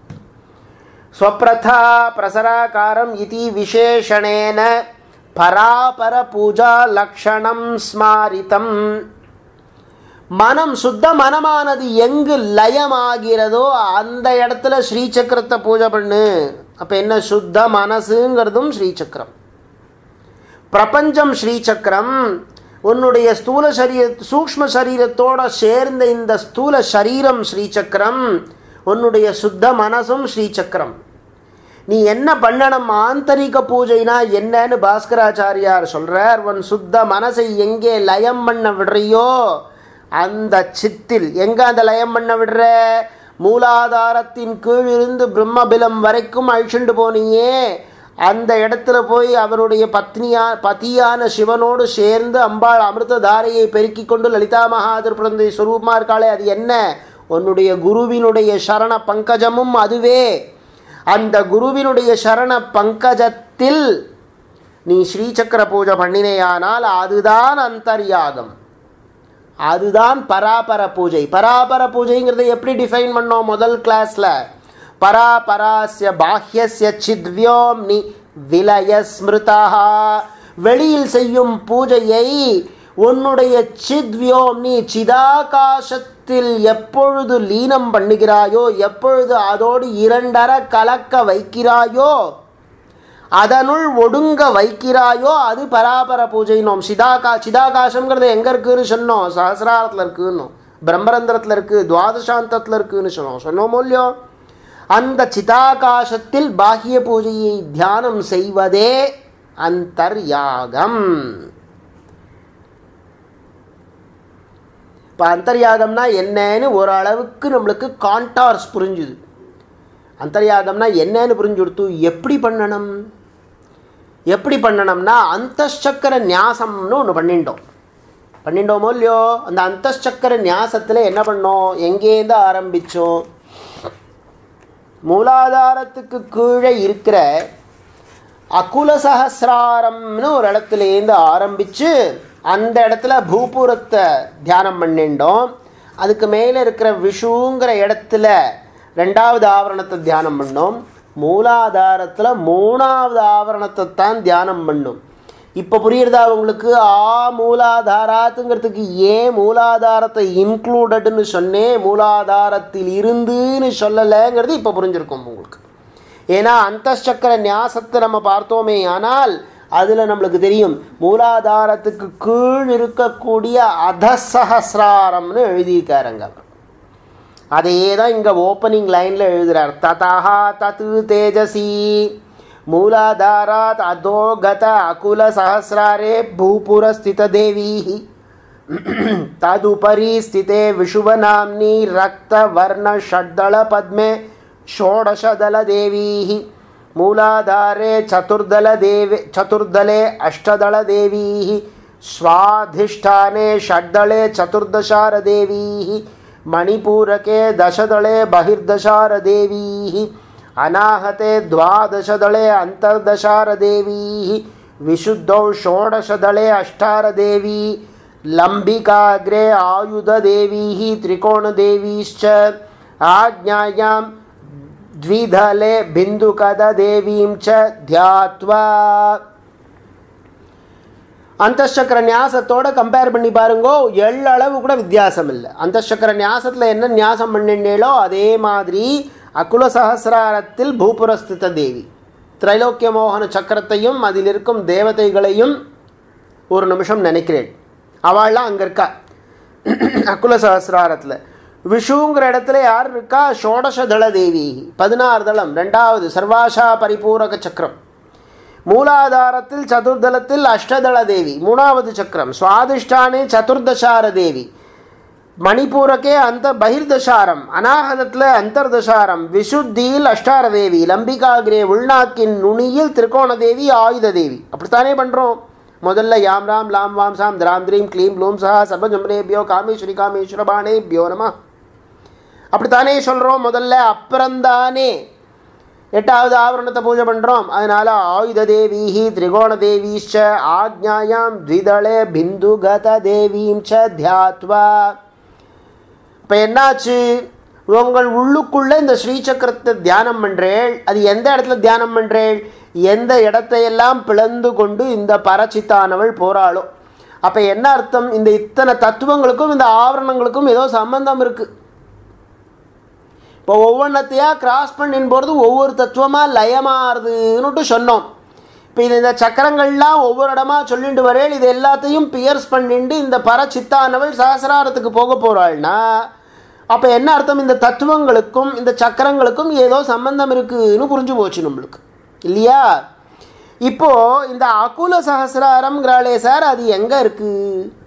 ஸ்வப்ரதா பிரசராகாரம் இது விசேஷணேன பராபர பூஜா லக்ஷணம் ஸ்மாரிதம் மனம் சுத்த மனமானது எங்கு லயமாகிறதோ அந்த இடத்துல ஸ்ரீசக்கரத்தை பூஜை பண்ணு அப்போ என்ன சுத்த மனசுங்கிறதும் ஸ்ரீசக்கரம் பிரபஞ்சம் ஸ்ரீசக்கரம் உன்னுடைய ஸ்தூல சரீர சூக்ம சரீரத்தோட சேர்ந்த இந்த ஸ்தூல சரீரம் ஸ்ரீசக்கரம் உன்னுடைய சுத்த மனசும் ஸ்ரீசக்கரம் நீ என்ன பண்ணணும் ஆந்தரிக பூஜைனா என்னன்னு பாஸ்கராச்சாரியார் சொல்கிறார் உன் சுத்த மனசை எங்கே லயம் பண்ண விடுறியோ அந்த சித்தில் எங்கே அந்த லயம் பண்ண விடுற மூலாதாரத்தின் கீழ் இருந்து பிரம்மபிலம் வரைக்கும் அழிச்சுண்டு போனியே அந்த இடத்துல போய் அவருடைய பத்னியா பத்தியான சிவனோடு சேர்ந்து அம்பாள் அமிர்த தாரையை பெருக்கி கொண்டு லலிதா மகாதிருப்பந்தை ஸ்வரூபமாக இருக்காளே அது என்ன உன்னுடைய குருவினுடைய சரண பங்கஜமும் அதுவே அந்த குருவினுடைய சரண பங்கஜத்தில் நீ ஸ்ரீசக்கர பூஜை பண்ணினேயானால் அதுதான் அந்தர்யாகம் அதுதான் பராபர பூஜை பராபர பூஜைங்கிறத எப்படி டிஃபைன் பண்ணோம் முதல் கிளாஸில் பராபராசிய பாஹ்யஸ்ய சித்வியோம்னி விலய ஸ்மிருதா வெளியில் செய்யும் பூஜையை உன்னுடைய சித்வியோம்னி சிதாகாசத்தில் எப்பொழுது லீனம் பண்ணுகிறாயோ எப்பொழுது அதோடு இரண்டர கலக்க வைக்கிறாயோ அதனுள் ஒடுங்க வைக்கிறாயோ அது பராபர பூஜைனோம் சிதாகா சிதாகாசம்ங்கிறது எங்கே இருக்குன்னு சொன்னோம் சஹசிராரத்தில் இருக்குன்னு பிரம்மரந்திரத்தில் இருக்குது துவாதசாந்தத்தில் இருக்குன்னு சொன்னோம் சொன்னோமோ இல்லையோ அந்த சிதாகாசத்தில் பாஹ்ய பூஜையை தியானம் செய்வதே அந்தர்யாகம் இப்போ அந்தர்யாகம்னா என்னன்னு ஓரளவுக்கு நம்மளுக்கு கான்டார்ஸ் புரிஞ்சுது அந்தர்யாகம்னா என்னன்னு புரிஞ்சு கொடுத்து எப்படி பண்ணணும் எப்படி பண்ணணும்னா அந்தச்சக்கர நியாசம்னு ஒன்று பண்ணிட்டோம் பண்ணிட்டோமோ இல்லையோ அந்த அந்தச்சக்கர நியாசத்தில் என்ன பண்ணோம் எங்கேருந்து ஆரம்பித்தோம் மூலாதாரத்துக்கு கீழே இருக்கிற அகுல சகசிராரம்னு ஒரு இடத்துலேருந்து ஆரம்பித்து அந்த இடத்துல பூபுரத்தை தியானம் பண்ணிட்டோம் அதுக்கு மேலே இருக்கிற விஷுங்கிற இடத்துல ரெண்டாவது ஆவரணத்தை தியானம் பண்ணோம் மூலாதாரத்தில் மூணாவது ஆவரணத்தை தான் தியானம் பண்ணும் இப்போ புரியுறதா உங்களுக்கு ஆ மூலாதாராத்துங்கிறதுக்கு ஏன் மூலாதாரத்தை இன்க்ளூடட்னு சொன்னேன் மூலாதாரத்தில் இருந்துன்னு சொல்லலைங்கிறது இப்போ புரிஞ்சிருக்கும் உங்களுக்கு ஏன்னா அந்தச்சக்கர நியாசத்தை நம்ம பார்த்தோமே ஆனால் அதில் நம்மளுக்கு தெரியும் மூலாதாரத்துக்கு கீழ் இருக்கக்கூடிய அதசஹசிராரம்னு எழுதியிருக்காருங்க அதையே தான் இங்கே ஓப்பனிங் லைனில் எழுதுகிறார் ததா தத்து தேஜசி மூலாதாராத் அதோகத அகுல சஹசிராரே பூபுரஸ்தித தேவி ததுபரி ஸ்திதே விஷுவநாம்னி ரக்தவர்ண ஷட்தள பத்மே षोडशदलदेवी मूलाधारे चतुर्दलदेवे चतुर्दले अष्टदलदेवी स्वाधिष्ठाने षड्दले चतुर्दशारदेवी मणिपूरके दशदले बहिर्दशारदेवी ಅನಾಹತೆ ದ್ವಾದಶದಳೆ ಅಂತರ್ದಶಾರದೇವೀ ವಿಶುದ್ಧೌ ಷೋಡಶದಳೆ ಅಷ್ಟಾರದೇವಿ ಲಂಬಿಕಾಗ್ರೆ ಆಯುಧದೇವೀ ತ್ರಿಕೋಣದೇವೀಶ್ಚ ಆಜ್ಞಾಯಾಂ ದ್ವಿಧಲೆ ಬಿಂದುಕದ ದೇವೀಂ ಚ ಧ್ಯಾತ್ವಾ அந்தச்சக்கர ஞாசத்தோட கம்பேர் பண்ணி பாருங்கோ எள்ளளவு கூட வித்தியாசம் இல்லை அந்தச்சக்கர ஞாசத்தில் என்ன ஞாசம் பண்ணினேளோ அதே மாதிரி அகுல சகசிராரத்தில் பூபுரஸ்தித தேவி திரைலோக்கிய மோகன சக்கரத்தையும் அதில் இருக்கும் தேவதைகளையும் ஒரு நிமிஷம் நினைக்கிறேன் அவள்லாம் அங்கே இருக்கா அகுல சகசிராரத்தில் விஷுங்கிற இடத்துல யார் இருக்கா ஷோடசதள தேவி பதினாறு தளம் ரெண்டாவது சர்வாஷா பரிபூரக சக்கரம் மூலாதாரத்தில் சதுர்தலத்தில் அஷ்டதள தேவி மூணாவது சக்கரம் சுவாதிஷ்டானே சதுர்தசார தேவி மணிப்பூரக்கே அந்த பகிர்தசாரம் அநாகதத்தில் அந்தர்தசாரம் விசுத்தியில் அஷ்டார தேவி லம்பிகாகிரே உள்நாக்கின் நுனியில் திரிகோண தேவி ஆயுத தேவி அப்படித்தானே பண்ணுறோம் முதல்ல யாம் ராம் லாம் வாம் சாம் திராம் திரீம் க்ளீம் லூம் சஹா சர்வஜம்பனேபியோ காமேஸ்வரி காமேஸ்வர பாணேபியோ நம அப்படித்தானே சொல்கிறோம் முதல்ல அப்புறந்தானே எட்டாவது ஆவரணத்தை பூஜை பண்ணுறோம் அதனால் ஆயுத தேவீஹி திரிகோண தேவீச்ச ஆக்ஞாயாம் த்விதளே பிந்துகத தேவீம் ச தியாத்வா இப்போ என்னாச்சு உங்கள் உள்ளுக்குள்ளே இந்த ஸ்ரீசக்கரத்தை தியானம் பண்ணுறேள் அது எந்த இடத்துல தியானம் பண்ணுறேள் எந்த இடத்தையெல்லாம் பிளந்து கொண்டு இந்த பரச்சித்தானவள் போராளோ அப்போ என்ன அர்த்தம் இந்த இத்தனை தத்துவங்களுக்கும் இந்த ஆவரணங்களுக்கும் ஏதோ சம்பந்தம் இருக்குது இப்போ ஒவ்வொன்றத்தையாக கிராஸ் பண்ணின் போகிறது ஒவ்வொரு தத்துவமாக லயமாறுதுன்னுட்டு சொன்னோம் இப்போ இது இந்த சக்கரங்கள்லாம் ஒவ்வொரு இடமா சொல்லிட்டு வரேன் இது எல்லாத்தையும் பியர்ஸ் பண்ணிட்டு இந்த பரச்சித்தானவள் சகசிராரத்துக்கு போக போகிறாள்னா அப்போ என்ன அர்த்தம் இந்த தத்துவங்களுக்கும் இந்த சக்கரங்களுக்கும் ஏதோ சம்பந்தம் இருக்குன்னு புரிஞ்சு போச்சு நம்மளுக்கு இல்லையா இப்போது இந்த அகுல சகசிராரம்ங்கிறாளே சார் அது எங்கே இருக்குது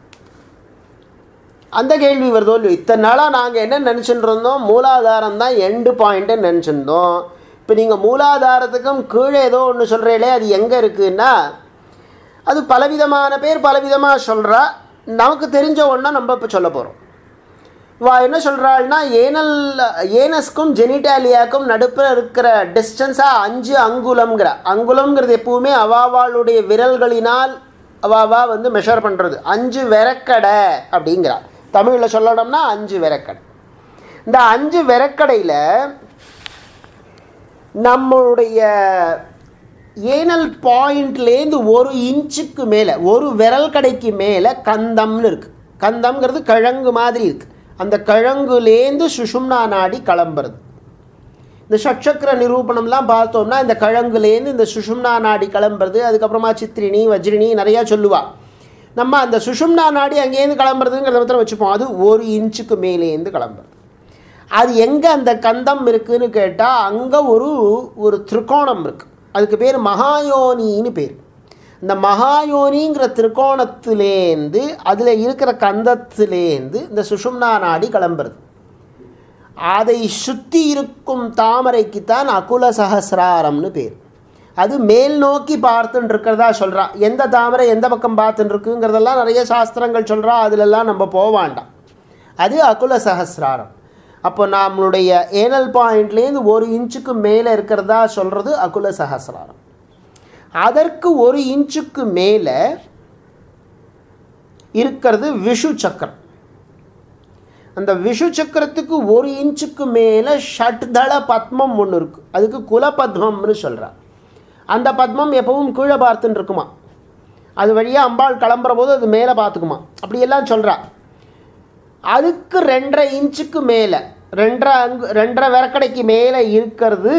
அந்த கேள்வி வருதோ இல்லையோ இத்தனை நாளாக நாங்கள் என்ன நினச்சிட்டு இருந்தோம் மூலாதாரம் தான் எண்டு பாயிண்ட்டுன்னு நினச்சிருந்தோம் இப்போ நீங்கள் மூலாதாரத்துக்கும் கீழே ஏதோ ஒன்று சொல்கிறீங்களே அது எங்கே இருக்குன்னா அது பலவிதமான பேர் பலவிதமாக சொல்கிறா நமக்கு தெரிஞ்ச ஒன்றா நம்ம இப்போ சொல்ல போகிறோம் வா என்ன சொல்கிறாள்னா ஏனல் ஏனஸ்க்கும் ஜெனிட்டாலியாக்கும் நடுப்புற இருக்கிற டிஸ்டன்ஸாக அஞ்சு அங்குலம்ங்கிற அங்குலம்ங்கிறது எப்பவுமே அவாவாளுடைய விரல்களினால் அவாவா வந்து மெஷர் பண்ணுறது அஞ்சு விரக்கடை அப்படிங்கிறா தமிழில் சொல்லணும்னா அஞ்சு விரக்கடை இந்த அஞ்சு விரக்கடையில் நம்மளுடைய ஏனல் பாயிண்ட்லேருந்து ஒரு இன்ச்சுக்கு மேலே ஒரு விரல் கடைக்கு மேலே கந்தம்னு இருக்குது கந்தம்ங்கிறது கிழங்கு மாதிரி இருக்குது அந்த கிழங்குலேருந்து சுஷும்னா நாடி கிளம்புறது இந்த ஷட்சக்கர நிரூபணம்லாம் பார்த்தோம்னா இந்த கிழங்குலேருந்து இந்த சுஷும்னா நாடி கிளம்புறது அதுக்கப்புறமா சித்திரினி வஜ்ரினி நிறையா சொல்லுவா நம்ம அந்த சுஷும்னா நாடி அங்கேருந்து கிளம்புறதுங்கிறத மாத்திரம் வச்சுப்போம் அது ஒரு இன்ச்சுக்கு மேலேருந்து கிளம்புறது அது எங்கே அந்த கந்தம் இருக்குதுன்னு கேட்டால் அங்கே ஒரு ஒரு திரிகோணம் இருக்குது அதுக்கு பேர் மகாயோனின்னு பேர் இந்த மகாயோனிங்கிற திரிகோணத்துலேருந்து அதில் இருக்கிற கந்தத்துலேருந்து இந்த சுஷும்னா நாடி கிளம்புறது அதை சுற்றி இருக்கும் தாமரைக்குத்தான் அகுல சகசிராரம்னு பேர் அது மேல் நோக்கி பார்த்துன்னு இருக்கிறதா சொல்கிறா எந்த தாமரை எந்த பக்கம் பார்த்துன்னு இருக்குங்கிறதெல்லாம் நிறைய சாஸ்திரங்கள் சொல்கிறா அதிலெல்லாம் நம்ம போக வேண்டாம் அது அகுல சகசிராரம் அப்போ நம்மளுடைய ஏனல் பாயிண்ட்லேருந்து ஒரு இன்ச்சுக்கு மேலே இருக்கிறதா சொல்கிறது அகுல சகசிராரம் அதற்கு ஒரு இன்ச்சுக்கு மேலே இருக்கிறது விஷு சக்கரம் அந்த விஷு சக்கரத்துக்கு ஒரு இன்ச்சுக்கு மேலே ஷட்தள பத்மம் ஒன்று இருக்குது அதுக்கு குலபத்மம்னு சொல்கிறா அந்த பத்மம் எப்பவும் கீழே பார்த்துன்னு இருக்குமா அது வழியாக அம்பாள் கிளம்புற போது அது மேலே பார்த்துக்குமா அப்படியெல்லாம் சொல்கிறா அதுக்கு ரெண்டரை இன்ச்சுக்கு மேலே ரெண்டரை அங்கு ரெண்டரை விரக்கடைக்கு மேலே இருக்கிறது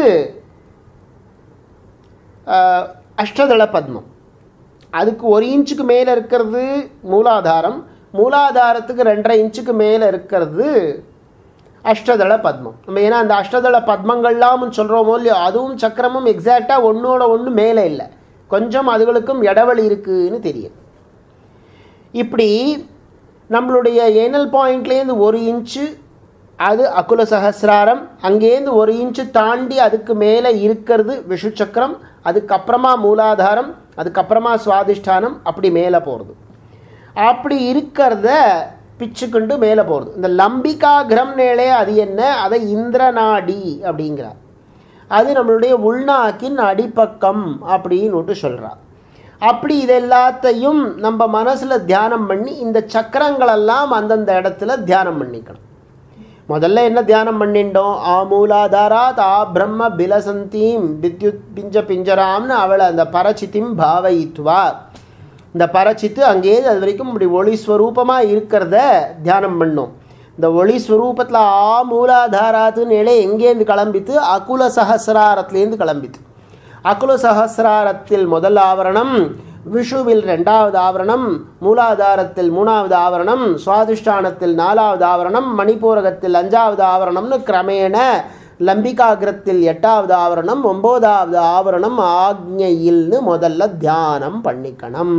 அஷ்டதள பத்மம் அதுக்கு ஒரு இன்ச்சுக்கு மேலே இருக்கிறது மூலாதாரம் மூலாதாரத்துக்கு ரெண்டரை இன்ச்சுக்கு மேலே இருக்கிறது அஷ்டதள பத்மம் நம்ம ஏன்னா அந்த அஷ்டதள பத்மங்கள்லாம் சொல்கிறோமோ இல்லையோ அதுவும் சக்கரமும் எக்ஸாக்டாக ஒன்றோட ஒன்று மேலே இல்லை கொஞ்சம் அதுகளுக்கும் இடைவெளி இருக்குன்னு தெரியும் இப்படி நம்மளுடைய ஏனல் பாயிண்ட்லேருந்து ஒரு இன்ச்சு அது அகுல சகசிராரம் அங்கேருந்து ஒரு இன்ச்சு தாண்டி அதுக்கு மேலே இருக்கிறது விஷு சக்கரம் அதுக்கப்புறமா மூலாதாரம் அதுக்கப்புறமா சுவாதிஷ்டானம் அப்படி மேலே போகிறது அப்படி இருக்கிறத பிச்சுக்கொண்டு மேலே போகிறது இந்த லம்பிகா கிரம்னேலே அது என்ன அதை இந்திரநாடி அப்படிங்கிறார் அது நம்மளுடைய உள்நாக்கின் அடிப்பக்கம் அப்படின்னு சொல்கிறா அப்படி இது எல்லாத்தையும் நம்ம மனசில் தியானம் பண்ணி இந்த சக்கரங்களெல்லாம் அந்தந்த இடத்துல தியானம் பண்ணிக்கணும் முதல்ல என்ன தியானம் பண்ணிட்டோம் ஆ மூலாதாராத் ஆ பிரம்ம பிலசந்தீம் வித்யுத் பிஞ்ச பிஞ்சராம்னு அவளை அந்த பரச்சித்திம் பாவயித்துவா இந்த பரச்சித்து அங்கேயே அது வரைக்கும் இப்படி ஒளி ஸ்வரூபமாக இருக்கிறத தியானம் பண்ணோம் இந்த ஒளி ஸ்வரூபத்தில் ஆ மூலாதாராத்துன்னு இலை எங்கேருந்து கிளம்பித்து அகுல சஹசிராரத்துலேருந்து கிளம்பித்து அகுல சஹசிராரத்தில் முதல் ஆவரணம் விஷுவில் ரெண்டாவது ஆவரணம் மூலாதாரத்தில் மூணாவது ஆவரணம் சுவாதிஷ்டானத்தில் நாலாவது ஆவரணம் மணிப்பூரகத்தில் அஞ்சாவது ஆவரணம்னு கிரமேண லம்பிகாகிரத்தில் எட்டாவது ஆவரணம் ஒம்போதாவது ஆவரணம் ஆக்ஞையில்னு முதல்ல தியானம் பண்ணிக்கணும்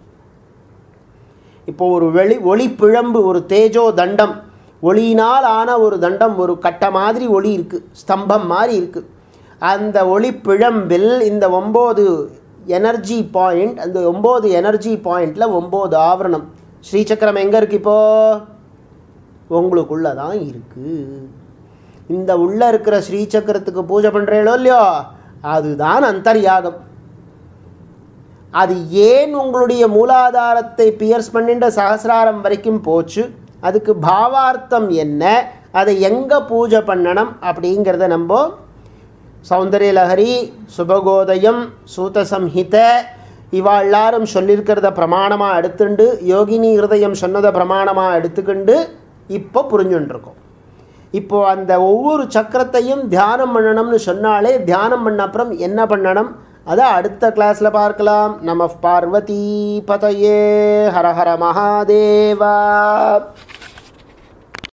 இப்போ ஒரு வெளி ஒளி பிழம்பு ஒரு தேஜோ தண்டம் ஒளியினால் ஆன ஒரு தண்டம் ஒரு கட்ட மாதிரி ஒளி இருக்குது ஸ்தம்பம் மாதிரி இருக்குது அந்த ஒளி பிழம்பில் இந்த ஒம்பது எனர்ஜி பாயிண்ட் அந்த ஒம்பது எனர்ஜி பாயிண்டில் ஒம்பது ஆவரணம் ஸ்ரீசக்கரம் எங்கே இருக்கு இப்போ உங்களுக்குள்ள தான் இருக்குது இந்த உள்ளே இருக்கிற ஸ்ரீசக்கரத்துக்கு பூஜை பண்ணுறீங்களோ இல்லையோ அதுதான் அந்தர்யாகம் அது ஏன் உங்களுடைய மூலாதாரத்தை பியர்ஸ் பண்ணின்ற சகசிராரம் வரைக்கும் போச்சு அதுக்கு பாவார்த்தம் என்ன அதை எங்கே பூஜை பண்ணணும் அப்படிங்கிறத நம்ம சௌந்தரிய லஹரி சுபகோதயம் சூத சம்ஹித இவா எல்லாரும் சொல்லியிருக்கிறத பிரமாணமாக எடுத்துண்டு யோகினி ஹிருதயம் சொன்னதை பிரமாணமாக எடுத்துக்கிண்டு இப்போ புரிஞ்சுட்டுருக்கோம் இப்போ அந்த ஒவ்வொரு சக்கரத்தையும் தியானம் பண்ணணும்னு சொன்னாலே தியானம் பண்ண அப்புறம் என்ன பண்ணணும் அதை அடுத்த கிளாஸில் பார்க்கலாம் நம்ம பார்வதி பதையே ஹர ஹர மகாதேவா